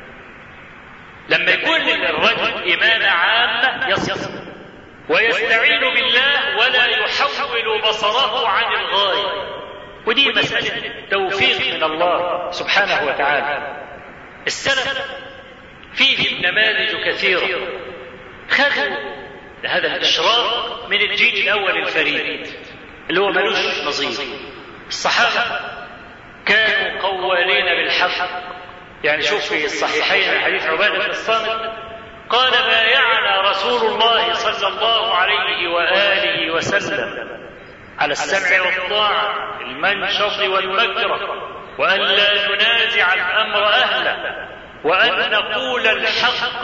لما يكون الرجل إمام عامة يصل ويستعين بالله ولا يحول بصره عن الغاية ودي مسألة توفيق من الله سبحانه وتعالى السلف فيه نماذج كثيرة خذوا هذا الإشراق من الجيل الأول الفريد اللي هو ملوش نظير الصحابة كانوا قوالين بالحق يعني شوف في الصحيحين حديث عبادة بن الصامت قال بايعنا رسول الله صلى الله عليه وآله وسلم على السمع والطاعة المنشط والمكره وأن لا ننازع الأمر أهله وأن نقول الحق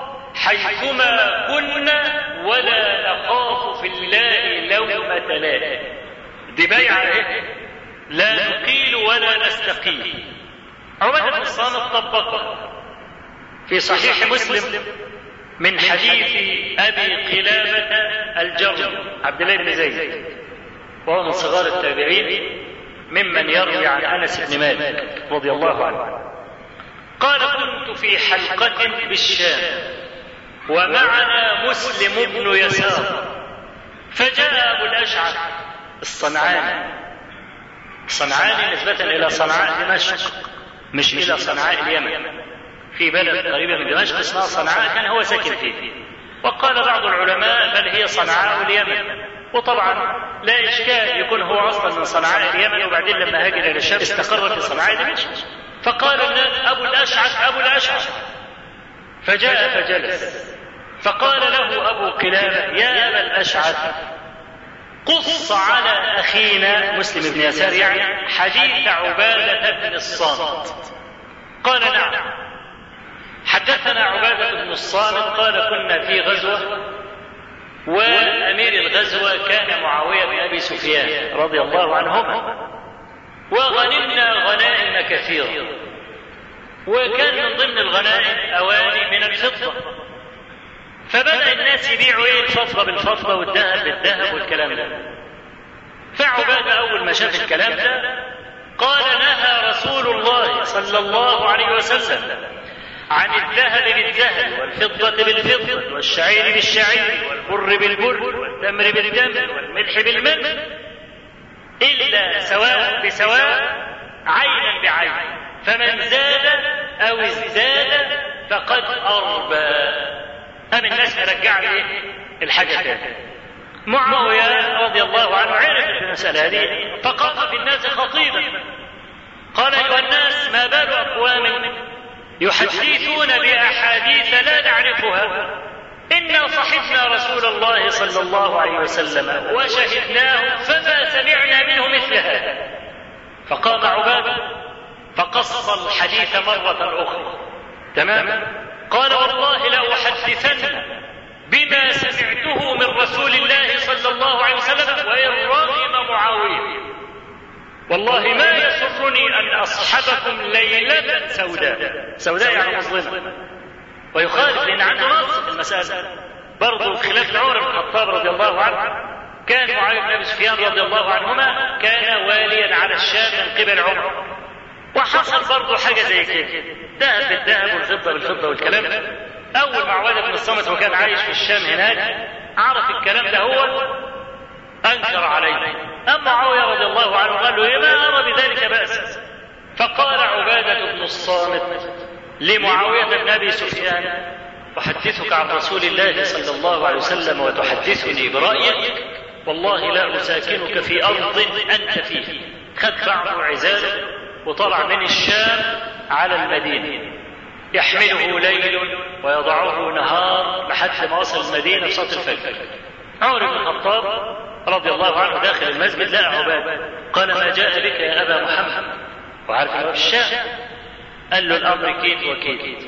حيثما كنا ولا نخاف في الله لومة لائم دي بايعة ايه؟ لا نقيل ولا نستقيل عمر بن الصامت طبقها في صحيح مسلم من حديث ابي قلابه الجرم عبد الله بن زيد وهو من صغار التابعين ممن يروي عن انس بن مالك رضي الله عنه قال كنت في حلقه بالشام ومعنا مسلم بن يسار فجاء ابو الاشعث الصنعاني صنعاني نسبة إلى صنعاء دمشق مش إلى صنعاء اليمن في بلد قريبة من دمشق اسمها صنعاء كان هو ساكن فيه وقال بعض العلماء بل هي صنعاء اليمن وطبعا لا اشكال يكون هو اصلا من صنعاء اليمن وبعدين لما هاجر الى الشام استقر في صنعاء دمشق فقال الناس ابو الاشعث ابو الاشعث فجاء فجلس فقال له ابو قلابه يا ابا الاشعث قص على اخينا مسلم بن يسار يعني حديث عباده بن الصامت قال نعم حدثنا عباده بن الصامت قال كنا في غزوه وامير الغزوه كان معاويه بن ابي سفيان رضي الله عنهما وغنمنا غنائم كثيره وكان من ضمن الغنائم اواني من الفضه فبدا الناس يبيعوا ايه الفضه بالفضه والذهب بالذهب والكلام ده فعباده اول ما شاف الكلام ده قال نهى رسول الله صلى الله عليه وسلم عن الذهب بالذهب والفضة بالفضة والشعير بالشعير والبر بالبر والتمر بالتمر والملح بالملح إلا سواء بسواء عينا بعين فمن زاد أو ازداد فقد أربى أم الناس يرجع لي الحاجة تاني معاوية رضي الله عنه عرف المسألة هذه فقام في الناس خطيبا قال أيها الناس ما بال أقوام يحدثون بأحاديث لا نعرفها إنا صحبنا رسول الله صلى الله عليه وسلم وشهدناه فما سمعنا منه مثل هذا فقام عبادة فقص الحديث مرة أخرى تمام قال والله لأحدثن بما سمعته من رسول الله صلى الله عليه وسلم وإن رغم معاوية والله ما يسرني أن أصحبكم ليلة سوداء سوداء يعني مظلمة ويخالف لأن عنده نص في المسألة برضه خلاف عمر بن الخطاب رضي الله عنه كان معاوية بن أبي سفيان رضي الله عنهما كان واليا على الشام من قبل عمر وحصل برضه حاجة زي كده ذهب بالذهب والفضة بالفضة والكلام ده أول ما عبادة بن الصمت وكان عايش في الشام هناك عرف الكلام ده هو أنكر عليه أما معاوية رضي الله عنه قال له إيه ما أرى بذلك بأس فقال عبادة بن الصامت لمعاوية بن أبي سفيان أحدثك عن رسول الله صلى الله عليه وسلم وتحدثني برأيك والله لا أساكنك في أرض أنت فيه خد بعض عزاله وطلع من الشام على المدينة يحمله ليل ويضعه نهار لحد ما وصل المدينة في صلاة الفجر عمر بن الخطاب رضي الله عنه داخل المسجد لقى عبادة قال ما جاء بك يا أبا محمد وعارف انه في الشام قال له الأمر كيت وكيت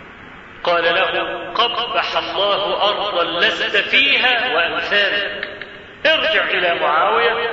قال له قبح الله أرضا لست فيها وأمثالك ارجع إلى معاوية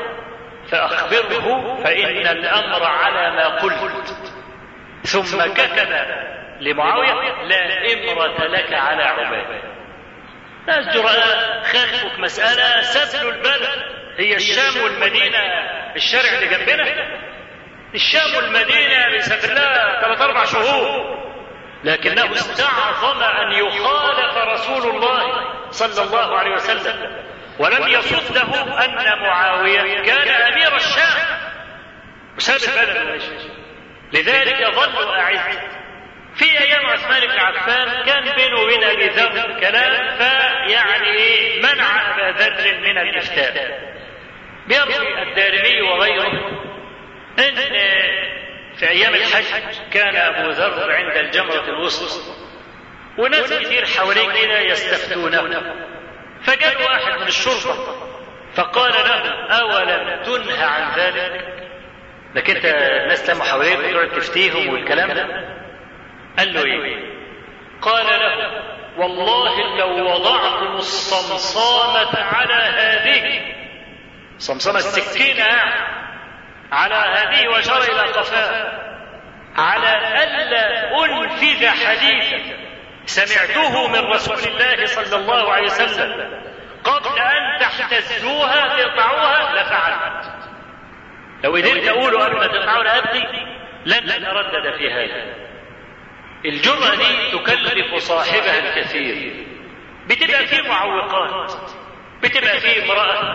فأخبره فإن الأمر على ما قلت ثم كتب لمعاوية لا إمرة لك على عبادة ناس جراء خلفك مسألة سبل البلد هي الشام والمدينة الشارع اللي جنبنا الشام والمدينة بيسافر لها ثلاث أربع شهور لكنه استعظم أن يخالف رسول الله صلى الله عليه وسلم ولم يصده أن معاوية كان أمير الشام وساب البلد لذلك ظلوا أعز في ايام عثمان بن عفان كان بينه وبين ابي ذر كلام فيعني منع ابا ذر من الافتاء بيروي الدارمي وغيره ان في ايام الحج كان ابو ذر عند الجمره الوسطى وناس كتير حواليه كده يستفتونه فجاء واحد من الشرطه فقال له اولم تنهى عن ذلك لكن انت الناس لما حواليك وتقعد تفتيهم والكلام ده قال له ايه قال له والله لو وضعتم الصمصامة على هذه صمصمة السكينة على هذه واشار إلى قفاه على ألا أنفذ حديثا سمعته من رسول الله صلى الله عليه وسلم قبل أن تحتزوها تقطعوها لفعلت لو قدرت أقوله قبل ما تقطعوا رقبتي لن أتردد في هذا الجرأة دي تكلف صاحبها الكثير بتبقى فيه معوقات بتبقى فيه امرأة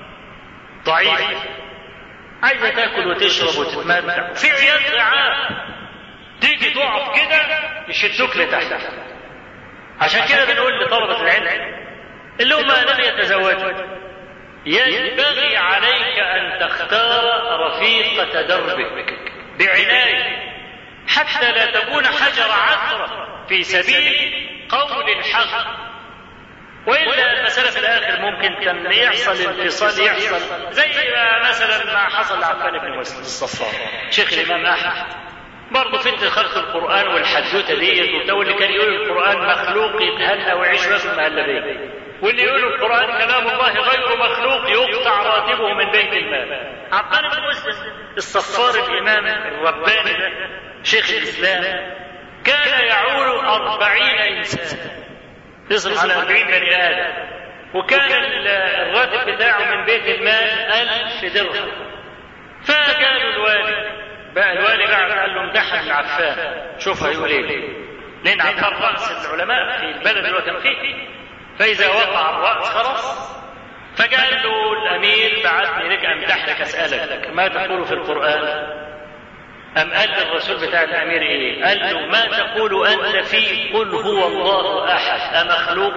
ضعيفة عايزة تاكل وتشرب وتتمتع في عيال رعاة تيجي تقف كده يشدوك لتحت عشان كده بنقول لطلبة العلم اللي هم لم يتزوجوا ينبغي عليك أن تختار رفيقة دربك بعناية حتى لا تكون حجر عثرة في سبيل قول الحق والا المساله في الاخر ممكن كان يحصل انفصال يحصل زي ما مثلا ما حصل لعفان بن مسلم الصفار شيخ الامام احمد برضه فتنة خلق القرآن والحدوتة ديت واللي كان يقول القرآن مخلوق يتهنى ويعيش في المهلبية واللي يقول القرآن كلام الله غير مخلوق يقطع راتبه من بيت المال عبان بن مسلم الصفار الإمام الرباني ده شيخ الإسلام كان يعول أربعين إنسان يصرف على أربعين بني آدم وكان الراتب بتاعه من بيت المال ألف درهم فقالوا الوالي بقى الوالي قاعد قال له امدحها العفان شوف هيقول ايه لان عفان راس العلماء في البلد اللي هو كان فيه فاذا وقع الراس خلاص فقال له الامير بعثني لك امدح لك اسالك ما تقول في القران أم قال للرسول بتاع الأمير إيه؟ قال له ما تقول أنت في قل هو الله أحد أمخلوق؟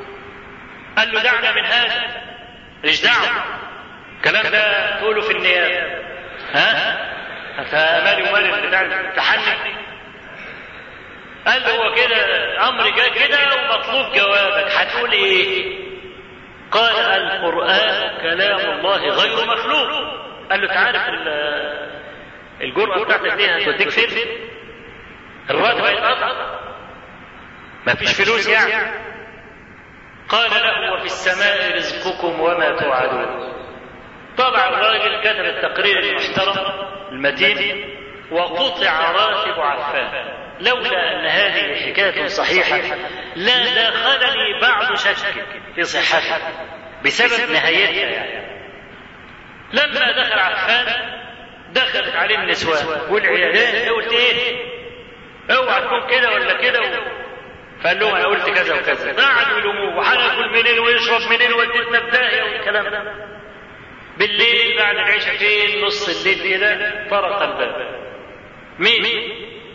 قال له دعنا من هذا ليش دعوة؟ الكلام ده تقوله في النيابة ها؟ فمالي ومال بتاع التحني قال له هو كده امر جاء كده ومطلوب جوابك هتقول ايه قال القران كلام الله غير مخلوق قال له تعرف الجرأة بتاعتك دي هتوديك فين الراتب هيتقطع ما فيش فلوس يعني قال له وفي السماء رزقكم وما توعدون طبعا الراجل كتب التقرير المحترم المتين وقطع راتب عفان لولا ان هذه حكايه صحيحه لا دخلني بعض شك في صحتها بسبب نهايتها يعني. لما دخل عفان دخلت عليه النسوان والعيالات قلت ايه اوعى تكون كده ولا كده و... فقال لهم انا قلت كذا وكذا قعدوا يلوموه وهناكل منين ويشرب منين وديتنا بدايه والكلام ده بالليل بعد العشاء فين نص الليل كده طرق الباب مين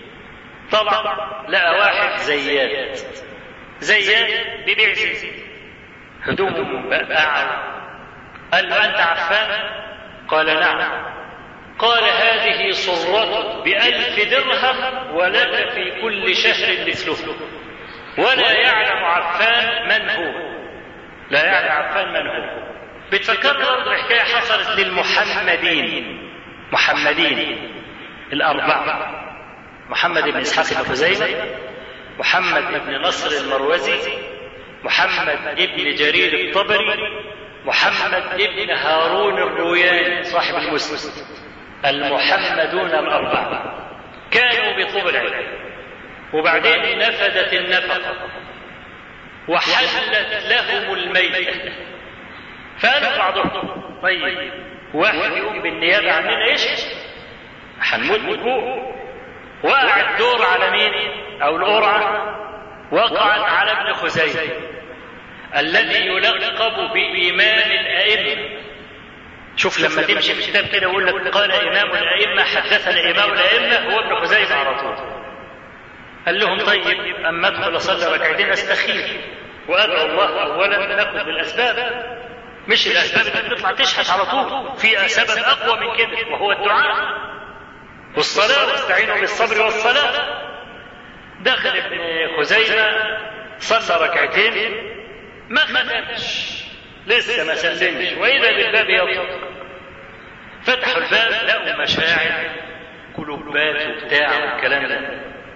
طبعا لقى واحد زيات زيات بيبيع زيت هدومه بقى قال له انت عفان قال نعم قال هذه صرة بألف درهم ولك في كل شهر مثله ولا يعلم عفان من هو لا يعلم عفان من هو بتفكر برضه حكايه حصلت للمحمدين محمدين الاربعه محمد بن اسحاق بن خزيمه محمد بن نصر المروزي محمد بن جرير الطبري محمد بن هارون الروياني صاحب المسلم المحمدون الاربعه كانوا بطول العلم وبعدين نفدت النفقه وحلت لهم الميته فقالوا بعضهم طيب واحد يقوم بالنيابة عننا ايش؟ هنموت من جوع وقع الدور على مين؟ أو القرعة وقعت على ابن خزيمة الذي يلقب بإمام الأئمة شوف لما تمشي في كتاب كده يقول لك قال إمام الأئمة حدثنا إمام الأئمة هو ابن خزيمة على طول قال لهم طيب أما أدخل أصلي ركعتين أستخير وأدعو الله أولا نأخذ بالأسباب مش الاسباب اللي بتطلع تشحت على طول في سبب اقوى من كده وهو الدعاء والصلاه واستعينوا بالصبر والصلاه دخل ابن خزيمه صلى ركعتين ما ختمش لسه ما سلمش واذا بالباب يطرق فتحوا الباب لقوا مشاعر كلوبات وبتاع والكلام ده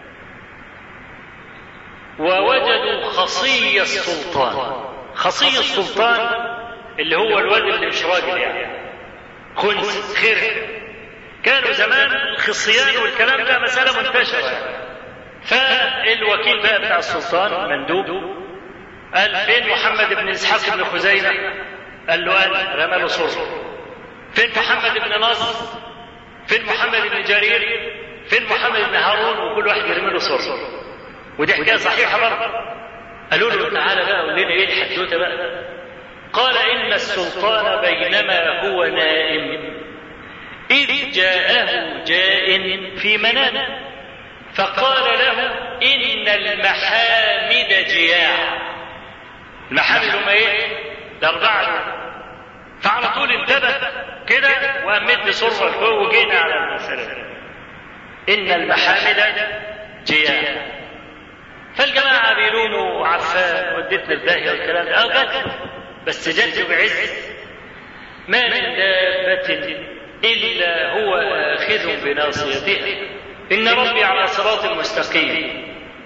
ووجدوا خصي السلطان خصي السلطان اللي هو الواد اللي مش راجل يعني خنس خير كانوا زمان الخصيان والكلام ده مسألة منتشرة يعني. فالوكيل بقى بتاع السلطان مندوب قال فين محمد بن اسحاق بن خزيمة قال له قال رمى له صورة فين محمد بن نصر فين محمد بن جرير فين محمد بن هارون وكل واحد يرمي له صورة ودي حكاية صحيحة برضه قالوا له تعالى بقى قول لنا ايه الحدوته بقى قال إن السلطان بينما هو نائم إذ جاءه جاء في منام فقال له إن المحامد جياع المحامد هم إيه؟ الأربعة فعلى طول انتبه كده وأمد صرة لفوق وجينا على المسألة إن المحامد جياع فالجماعة بيلوموا عفان وديتنا الداهية والكلام ده اه جت بس جت بعز ما من دابة إلا هو آخذ بناصيتها إن ربي على صراط مستقيم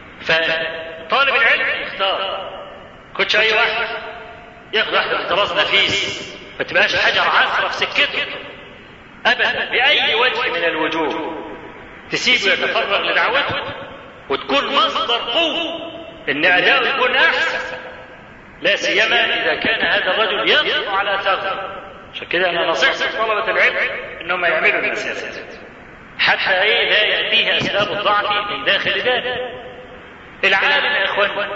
فطالب العلم يختار كنتش أي واحد ياخد واحدة من طراز نفيس ما تبقاش حجر عثرة في سكته أبدا بأي وجه من الوجوه تسيبه يتفرغ لدعوته وتكون مصدر قوة إن أداؤه يكون أحسن لا سيما إذا كان هذا الرجل يقف على ثغر عشان كده أنا نصيحة طلبة العلم إنهم يعملوا المسافات حتى إيه لا يأتيها أسباب الضعف من داخل ذلك العالم يا إخوان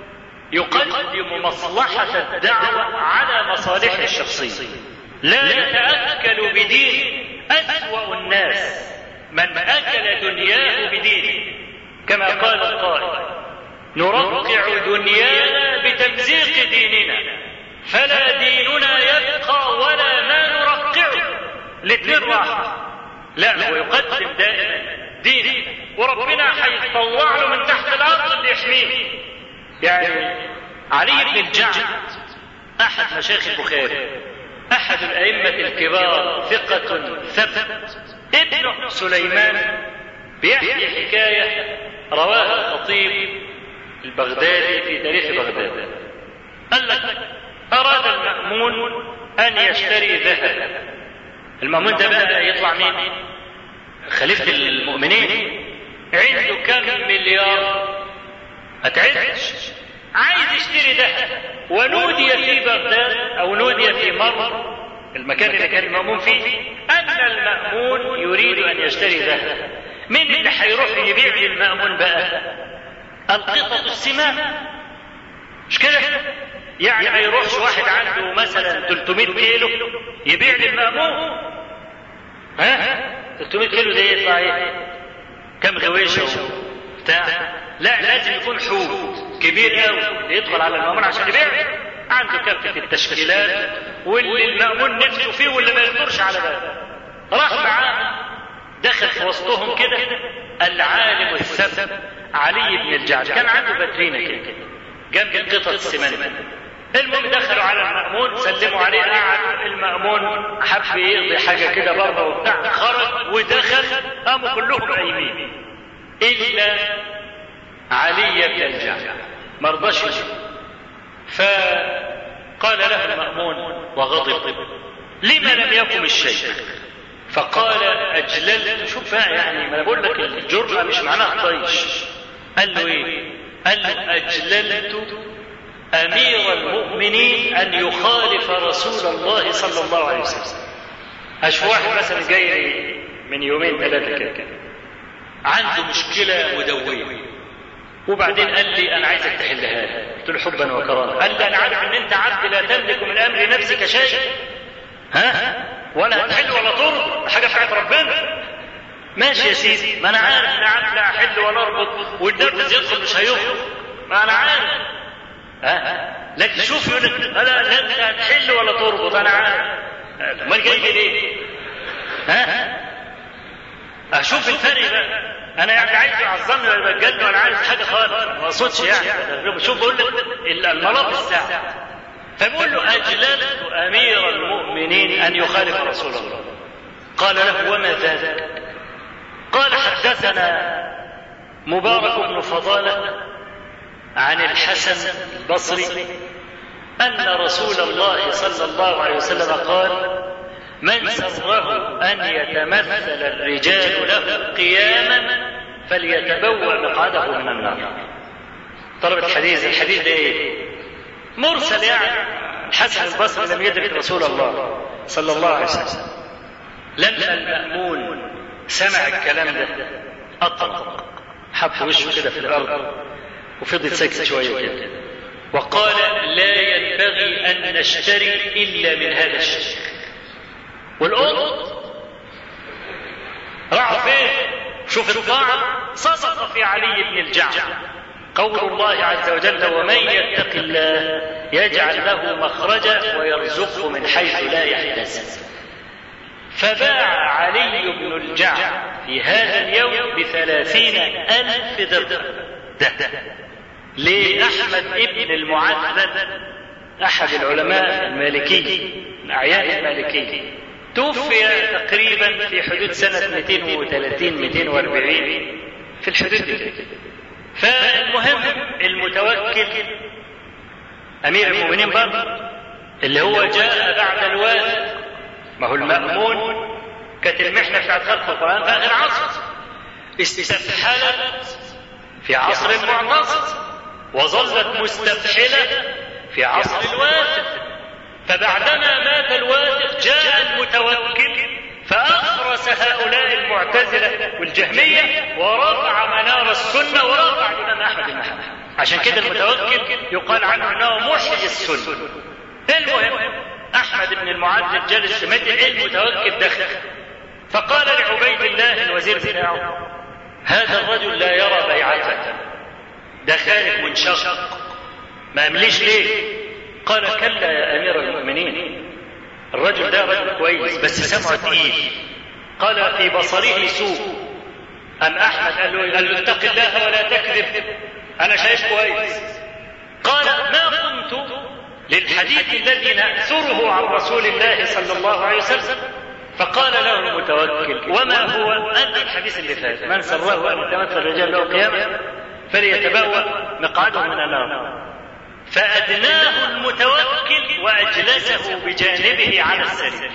يقدم مصلحة الدعوة على مصالحه الشخصية لا يتأكل بدين أسوأ الناس من أكل دنياه بدينه كما قال القائل نرقع دنيانا بتمزيق ديننا فلا ديننا يبقى ولا ما نرقعه الاثنين راح لا هو يقدم دائما دينه وربنا هيطلع له من تحت الارض اللي يحميه يعني علي بن الجعد احد مشايخ البخاري احد الائمه الكبار ثقه ثبت ابنه سليمان بيحكي حكايه رواها الخطيب البغدادي في تاريخ بغداد قال لك اراد المامون ان يشتري ذهب المامون ده بقى يطلع مين خليفه المؤمنين عنده كم مليار هتعدش عايز يشتري ذهب ونودي في بغداد او نودي في مر المكان اللي كان المأمون فيه أن المأمون يريد أن يشتري ذهب مين اللي هيروح يبيع للمأمون بقى؟ القطط السمان مش كده؟ يعني ما يروحش واحد عنده مثلا 300 كيلو يبيع للمأمون ها؟ 300 كيلو ده يطلع ايه؟ كم غويشه بتاع لا لازم يكون حوت كبير قوي يدخل على المأمون عشان يبيع عنده كافة التشكيلات واللي المأمون نفسه فيه واللي ما يقدرش على باله راح معاه دخل في وسطهم كده العالم السبت علي بن الجعد كان عنده باترينا كده جنب قطط السمان المهم دخلوا على المأمون سلموا عليه قعد المأمون حب يقضي حاجة كده بره وبتاع خرج ودخل قاموا كلهم قايمين إلا علي بن الجعد ما رضاش فقال له المأمون وغضب لما لم يقم الشيخ فقال أجللت شوف يعني ما أنا بقول لك الجرأة مش معناها طيش قال له إيه؟ قال له أجللت أمير المؤمنين أن يخالف رسول الله صلى الله عليه وسلم أشوف واحد مثلا جاي من يومين ثلاثة كده عنده مشكلة مدوية وبعدين قال لي انا عايزك تحلها لي قلت له حبا وكرامه قال لي انا عارف ان انت عبد لا تملك من امر نفسك شيء ها ولا هتحل ولا تربط حاجه بتاعت ربنا ماشي يا سيدي ما انا عارف ان عبد لا احل ولا اربط والنرجس يدخل مش هيخرج ما انا عارف ها لكن شوف يقول لك لا لا هتحل ولا تربط انا عارف امال جاي ليه ها اشوف الفرق بقى انا يعني عايز يعظمني ولا بجد ولا عارف حاجه خالص ما اقصدش يعني شوف بقول لك المرض الساعه فبقول له اجللت امير المؤمنين ان يخالف رسول الله قال له وما ذلك قال حدثنا مبارك بن فضاله عن الحسن البصري ان رسول الله صلى الله عليه وسلم قال من سره أن يتمثل الرجال له قياما فليتبوأ مقعده من النار طلب الحديث الحديث ده ايه مرسل يعني الحسن البصري لم يدرك رسول الله صلى الله عليه وسلم لما المأمون سمع الكلام ده أطرق حط وشه كده في الأرض وفضل ساكت شوية كده وقال لا ينبغي أن نشتري إلا من هذا الشيء والقط راحوا فين شوف الطاعة صدق في علي بن الجعد قول الله عز وجل ومن يتق الله يجعل له مخرجا ويرزقه من حيث لا يحتسب فباع علي بن الجعد في هذا اليوم بثلاثين ألف درهم ده لأحمد ابن المعذب أحد العلماء المالكي من أعيان المالكية توفي تقريبا في حدود سنة 230 240 في الحدود دي فالمهم المتوكل أمير المؤمنين برضه اللي هو جاء بعد الواثق ما هو المأمون كانت المحنة بتاعت خلق القرآن في آخر عصر استفحلت في عصر المعتصم وظلت مستفحلة في عصر الواثق فبعدما مات الواثق جاء المتوكل فأخرس هؤلاء المعتزلة والجهمية ورفع منار السنة ورفع الإمام أحمد بن حنبل عشان كده المتوكل يقال عنه أنه محيي السنة المهم أحمد بن المعذب جلس مد المتوكل دخل فقال لعبيد الله الوزير بتاعه هذا الرجل لا يرى بيعته ده خارج منشق ما أمليش ليه قال كلا يا أمير المؤمنين الرجل ده رجل كويس بس سمعه تقيل قال في بصره سوء أم أحمد قال له, قال له اتق الله ولا تكذب أنا شايف كويس قال ما قمت للحديث الذي نأثره عن رسول الله صلى الله عليه وسلم فقال له المتوكل وما هو أدى الحديث اللي فات من سره أن يتمثل الرجال له قيامة فليتبوأ مقعده من النار فأدناه المتوكل وأجلسه بجانبه على السرير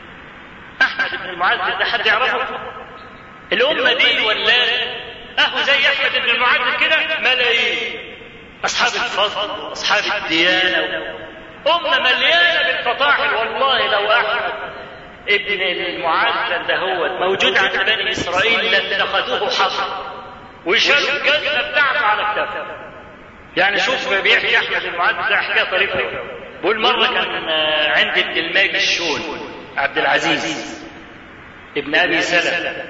أحمد بن المعذب ده حد يعرفه الأمة دي ولا أهو زي أحمد بن المعذب كده ملايين أصحاب الفضل وأصحاب الديانة أمة مليانة بالفطاحل والله لو أحمد ابن المعذب ده هو موجود عند بني إسرائيل لاتخذوه حصر وشالوا الجزمة بتاعته على كتافه يعني شوف بيحكي احمد المعد ده حكايه طريفه بيقول مره كان عند ابن الماجد الشون عبد العزيز ابن ابي سلمه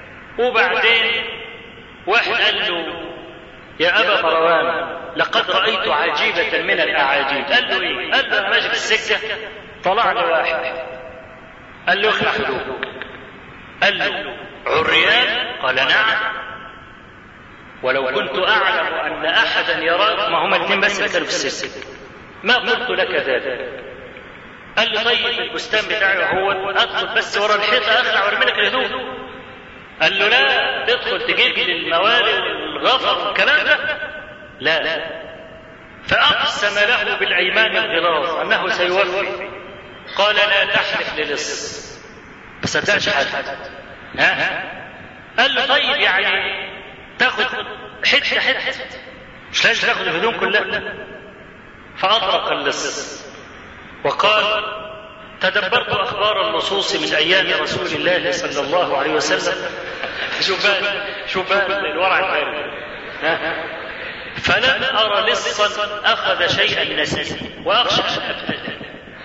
وبعدين واحد قال له يا ابا مروان لقد رايت عجيبه من الاعاجيب قال له ايه؟ قال له انا ماشي في السكه طلع لي واحد قال له اخلع هدومك قال له عريان قال نعم ولو كنت أعلم أن أحدا يراك ما هما الاثنين بس اللي كانوا في السجن ما قلت لك ذلك قال لي طيب البستان بتاعي هو ادخل بس ورا الحيطه اخلع وارمي لك الهدوم قال له لا تدخل تجيب لي الموارد والغفر والكلام ده لا فاقسم له بالايمان الغلاظ انه سيوفي قال لا تحلف للص ما صدقش حد ها قال له طيب يعني تاخد حته حته مش لازم تاخد الهدوم كلها فاطرق اللص وقال تدبرت اخبار النصوص من ايام رسول الله صلى الله عليه وسلم شوف بقى شوف بقى الورع البارد فلم ارى لصا اخذ شيئا نسي واخشى ان ابتدى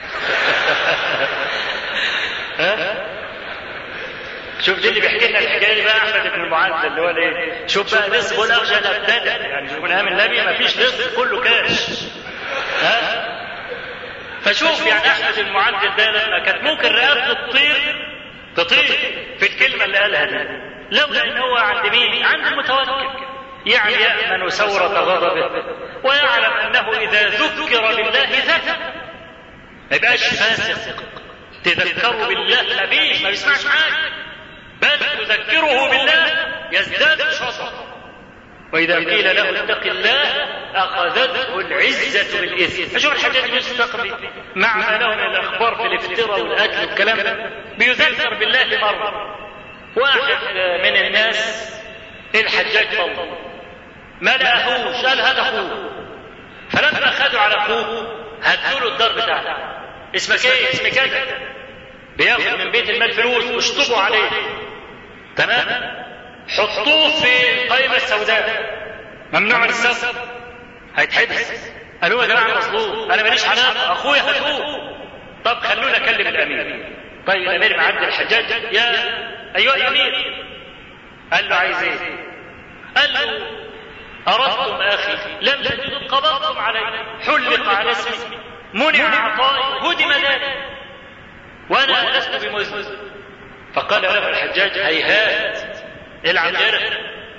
شوف دي اللي بيحكي لنا الحكايه دي بقى احمد بن المعز اللي هو ايه شوف بقى لص بيقول اخشى ان ابتدى يعني شوف من ايام النبي ما فيش لص كله كاش ها فشوف يعني احمد المعدل ده لما كانت ممكن رقبته تطير تطير في الكلمه اللي قالها دي لولا ان هو عند مين؟ عند المتوكل يعني يامن ثوره غضبه ويعلم انه اذا ذكر بالله ذكر ما يبقاش فاسق تذكروا بالله ما بيش ما بيسمعش حاجه بل تذكره بالله يزداد شططا وإذا قيل له اتق الله أخذته العزة بالإثم فشوف الحاجات المستقبل مع ما له من الأخبار في الافتراء والأكل والكلام ده بيذكر بالله مرة واحد من الناس الحجاج طلب ما لقاهوش قال هذا أخوه فلما أخذوا على أخوه هدوا له الدار بتاعته اسمك ايه؟ اسمك كذا بياخد من بيت المال فلوس واشطبوا عليه تمام؟ حطوه في القائمة السوداء ممنوع من السفر هيتحبس قالوا يا جماعة مظلوم أنا ماليش علاقة أخويا هاتوه طب خلونا أكلم الأمير طيب الأمير معدي الحجاج يا أيها الأمير قال له عايز إيه؟ قال له أردتم أخي لم تجدوا قبضتم عليه حلق على اسمي منع عطائي هدم ذلك وأنا لست بمذنب فقال له الحجاج هيهات العب غيرك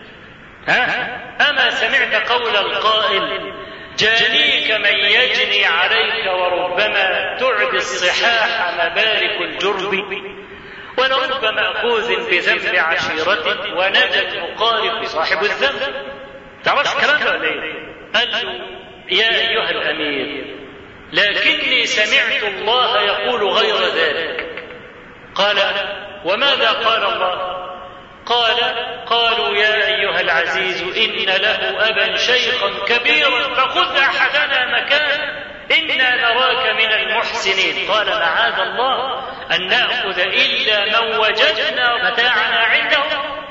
ها أما سمعت قول القائل جانيك من يجني عليك وربما تعدي الصحاح مبارك الجرب ولرب مأخوذ بذنب عشيرة وندت مقارب صاحب الذنب تعرفش الكلام ده ولا ايه؟ قال له يا أيها الأمير لكني سمعت الله يقول غير ذلك قال وماذا قال الله قال قالوا يا أيها العزيز إن له أبا شيخا كبيرا فخذ أحدنا مكانه إنا نراك من المحسنين قال معاذ الله أن نأخذ إلا من وجدنا متاعنا عنده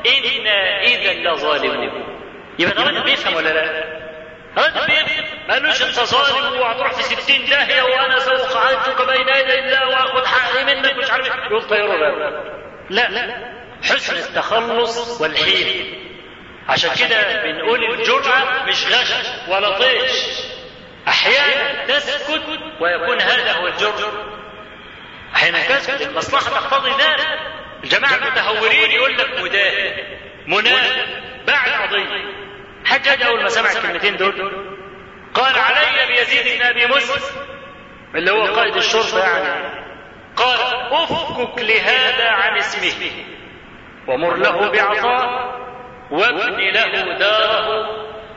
إنا إذا لظالمون يبقى ده راجل بيفهم ولا لا؟ راجل بيفهم ما قالوش أنت ظالم وهتروح في ستين داهية وأنا سوف أعدك بين يدي الله وآخذ حقي منك مش عارف يقول طيروا لا لا حسن التخلص والحيل عشان كده بنقول الجرأة مش غش ولا طيش أحيانا تسكت ويكون هذا هو الجرأة أحيانا تسكت المصلحة تقتضي ذلك الجماعة المتهورين يقول لك مداهن مناد بعد قضية حجاج أول ما سمع الكلمتين دول قال علي بيزيد بن أبي مسلم اللي هو قائد الشرطة يعني قال افكك لهذا عن اسمه ومر له بعطاء وابن له داره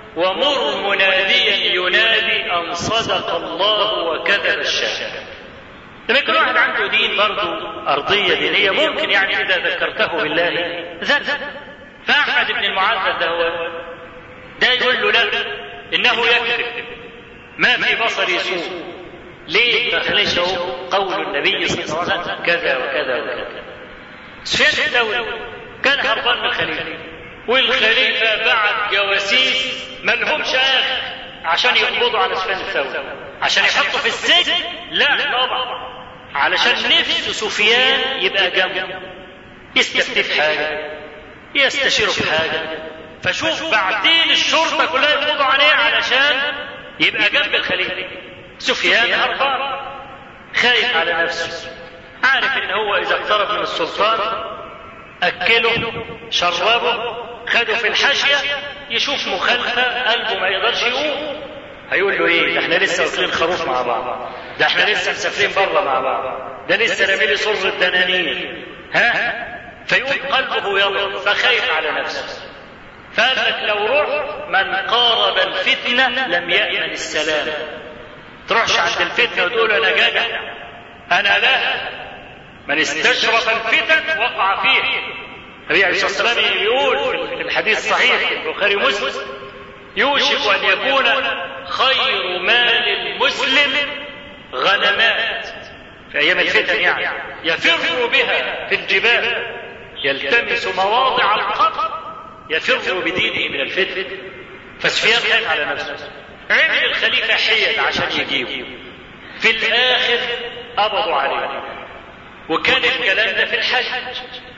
ومر مناديا ينادي ان صدق الله وكذب الشاهد لما يكون واحد عنده دين برضه ارضيه دينيه ممكن يعني اذا ذكرته بالله ذكر فاحمد بن المعذب ده هو ده يقول له لا انه يكذب ما في بصري سوء ليه فخليش قول النبي صلى الله عليه وسلم كذا وكذا وكذا سفيان الدولي كان هربان من الخليفه والخليفه بعت جواسيس ما لهمش اخر عشان يقبضوا على سفيان الثوري عشان يحطوا في السجن لا طبعا علشان نفس سفيان يبقى جنبه يستفتي في حاجه يستشير في حاجه فشوف بعدين الشرطه كلها يقبضوا عليه علشان يبقى جنب الخليفه سفيان هربان خايف على نفسه عارف ان هو اذا اقترب من السلطان اكله شربه خده في الحاشيه يشوف مخالفه قلبه ما يقدرش يقوم هيقول له ايه ده احنا لسه واكلين خروف مع بعض ده احنا لسه مسافرين بره مع بعض ده لسه رامي لي سر الدنانير ها فيقوم قلبه يضرب فخايف على نفسه فقال لك لو رحت من قارب الفتنه لم يامن السلام تروحش عند الفتنه وتقول انا جدع انا لا من استشرف الفتن وقع فيه النبي عليه الصلاه والسلام يقول في الحديث الصحيح البخاري ومسلم يوشك ان يكون خير مال المسلم غنمات في ايام الفتن يعني يفر بها في الجبال يلتمس مواضع القتل يفر بدينه من الفتن فسفيان خاف على نفسه عمل الخليفه حيل عشان يجيبه في الاخر قبضوا عليه وكان الكلام ده في الحج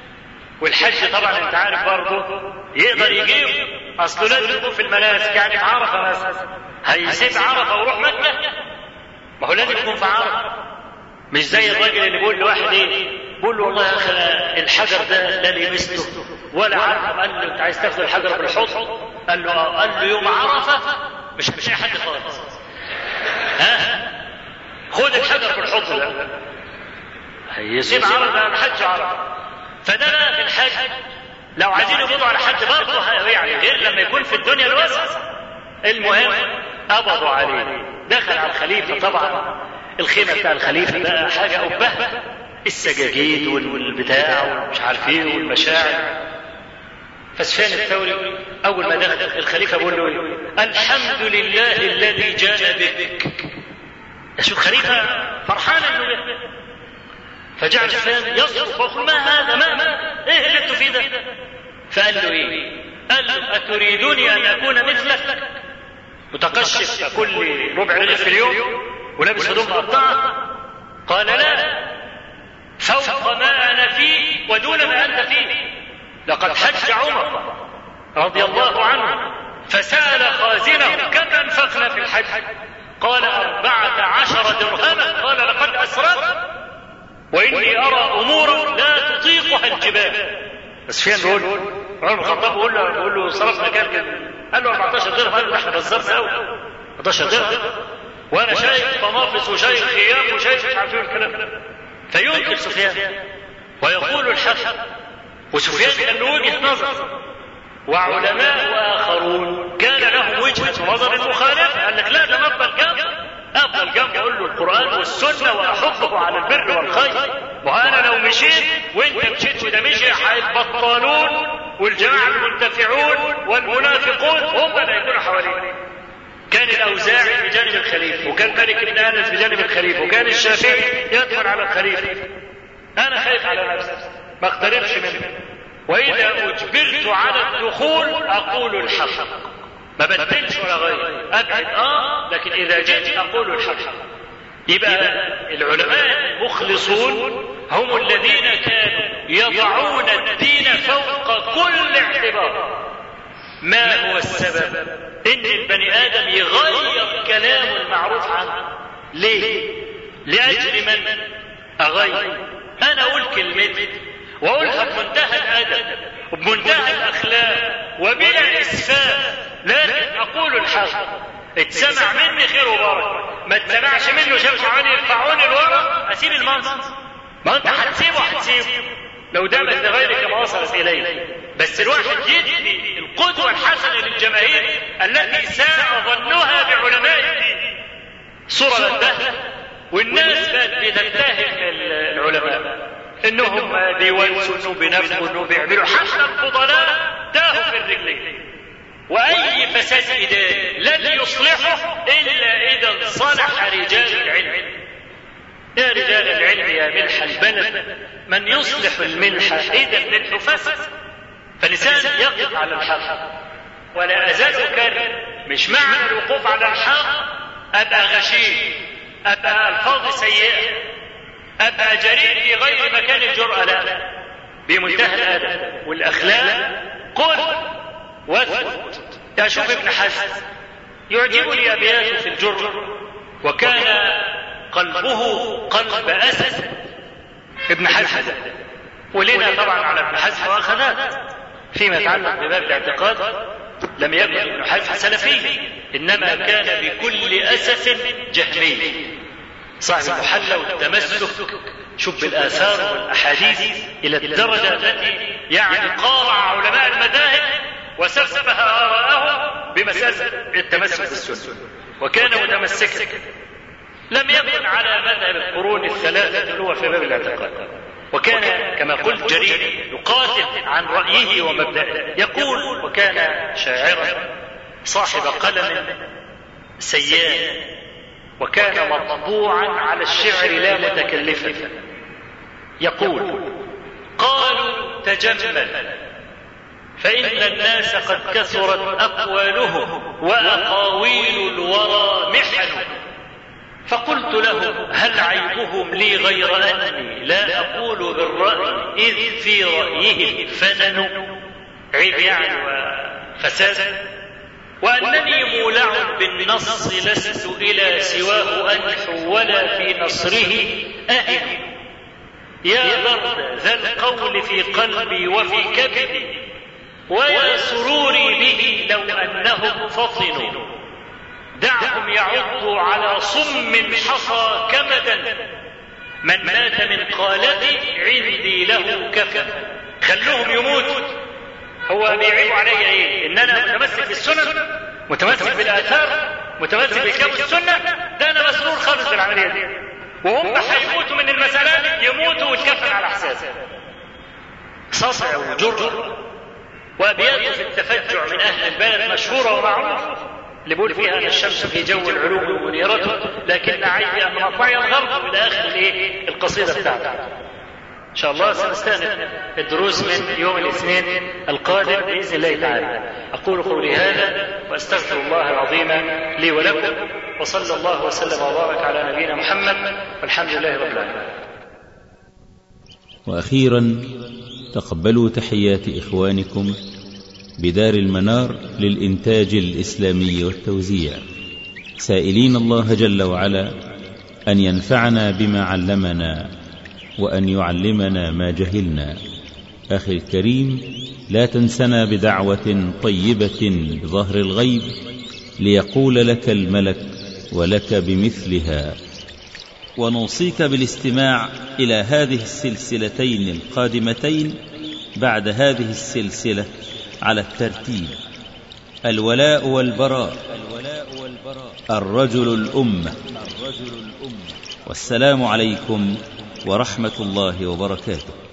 والحج طبعا انت عارف برضه يقدر يجيب اصله لازم يكون في المناسك يعني في عرفه مثلا هيسيب عرفه ويروح مكه ما هو لازم يكون في عرفه مش زي الراجل اللي بيقول لواحد ايه بيقول له والله يا اخي الحجر ده لا لمسته ولا عارف قال له انت عايز تاخد الحجر بالحضن قال له اه قال له يوم عرفه مش مش اي حد خالص ها خد الحجر بالحضن ده هيسيب عرفه الحج عرفه فده بقى في الحج لو عايزين يقبضوا على حد برضه يعني غير لما يكون في الدنيا الواسعه المهم قبضوا عليه دخل على الخليفه طبعا الخيمه بتاع الخليفه بقى حاجه قبه السجاجيد والبتاع ومش عارف ايه والمشاعر فسفيان الثوري اول ما دخل الخليفه بيقول له ايه؟ الحمد لله الذي جاء بك شوف خليفه فرحان انه به فجعل سفيان يصرخ ويقول ما هذا ما ما ايه اللي انتوا فيه ده؟ فقال له ايه؟ قال له اتريدني ان اكون مثلك؟ متقشف كل ربع رغيف في اليوم ولابس هدوم مقطعه؟ قال لا فوق ما انا فيه ودون ما انت فيه لقد حج عمر رضي الله عنه فسأل خازنه كم أنفقنا في الحج قال أربعة عشر درهما قال لقد أسرفت وإني أرى أمورا لا تطيقها الجبال بس فين بيقول عمر بن الخطاب بيقول له بيقول له صرفنا كام كده قال له 14 درهم قال له احنا بزرنا قوي 14 درهم وانا شايف طنافس وشايف خيام وشايف مش عارف ايه الكلام ده فينكر سفيان ويقول الحق وسفيان كان له وجهه نظر وعلماء اخرون كان لهم وجهه نظر مخالفه قال لك لا ده افضل جنب افضل جنب اقول له القران والسنه واحضه على البر والخير وانا لو مشيت وانت مشيت وده مشي البطالون والجماعه المنتفعون والمنافقون هم اللي هيكونوا حواليه كان الاوزاعي بجانب الخليفه وكان مالك بن انس بجانب الخليفه وكان الشافعي يدخل على الخليفه انا خايف على نفسي ما اقتربش منه واذا اجبرت على الدخول اقول الحق ما بدلش ولا غير ابعد اه لكن اذا جئت اقول الحق يبقى العلماء المخلصون هم الذين كانوا يضعون الدين فوق كل اعتبار ما هو السبب ان البني ادم يغير كلامه المعروف عنه ليه لاجل من اغير انا اقول كلمتي واقولها بمنتهى الادب وبمنتهى الاخلاق وبلا اسفاف لكن اقول الحق اتسمع مني خير وبركه ما اتسمعش منه شافعوني يرفعوني لورا اسيب المنصب ما انت هتسيبه هتسيبه لو دامت لغيرك ما وصلت اليه بس الواحد يدي القدوه الحسنه للجماهير التي ساء ظنها بعلماء الدين صوره للدهر والناس بقت بتتهم العلماء انهم بيونسوا انهم بينافقوا انهم بيعملوا حتى الفضلاء تاهوا في الرجلين واي فساد اداري لن يصلحه الا اذا صلح رجال العلم يا رجال العلم يا ملح البلد من يصلح الملح اذا الملح فسد فالانسان يقف على الحق ولا ازال اكرر مش معنى الوقوف على الحق ابقى غشيم ابقى الفاظ سيئه ابقى جريء في غير مكان الجرأه لا بمنتهى الادب والاخلاق قل واثبت اشوف ابن حزم يعجبني ابياته في الجرأه وكان قلبه قلب اسد ابن حزم ولنا طبعا على ابن حزم واخذات فيما يتعلق بباب الاعتقاد لم يكن ابن حزم سلفي انما كان بكل اسف جهمي صاحب المحلى والتمسك شب الاثار والاحاديث الى الدرجه التي يعني قارع علماء المذاهب وسفه اراءهم بمساله التمسك بالسنه وكان متمسكا لم يكن على مذهب القرون الثلاثه اللي هو في باب الاعتقاد وكان كما قلت جريء يقاتل عن رايه ومبدئه يقول وكان شاعرا صاحب قلم سيان وكان مطبوعا على الشعر لا متكلفا يقول قالوا تجمل فإن الناس قد كثرت أقوالهم وأقاويل الورى محن فقلت لهم هل عيبهم لي غير أني لا أقول بالرأي إذ في رأيهم فنن عيب يعني وفساد وأنني مولع بالنص لست إلى سواه أنحو ولا في نصره أهن يا برد ذا القول في قلبي وفي كبدي ويا سروري به لو أنهم فطنوا دعهم يعضوا على صم حصى كمدا من مات من قالتي عندي له كفن خلوهم يموتوا هو بيعيب علي ايه ان انا متمسك بالسنن متمسك بالاثار متمسك بكتاب السنه ده انا مسرور خالص بالعمليه دي وهم هيموتوا من المساله دي يموتوا ويتكفن على حسابه صصع وجرأة وابيات في التفجع من اهل البلد مشهوره ومعروفه اللي بيقول فيها ان الشمس في جو العلوم منيرته لكن عيبي ان مطلعي الغرب الى اخر الايه القصيده بتاعته ان شاء الله سنستانف الدروس من يوم الاثنين القادم باذن الله تعالى اقول قولي هذا واستغفر الله العظيم لي ولكم وصلى الله وسلم وبارك على نبينا محمد والحمد لله رب العالمين واخيرا تقبلوا تحيات اخوانكم بدار المنار للإنتاج الإسلامي والتوزيع سائلين الله جل وعلا أن ينفعنا بما علمنا وأن يعلمنا ما جهلنا أخي الكريم لا تنسنا بدعوة طيبة بظهر الغيب ليقول لك الملك ولك بمثلها ونوصيك بالاستماع إلى هذه السلسلتين القادمتين بعد هذه السلسلة على الترتيب الولاء والبراء الرجل الأمة والسلام عليكم ورحمة الله وبركاته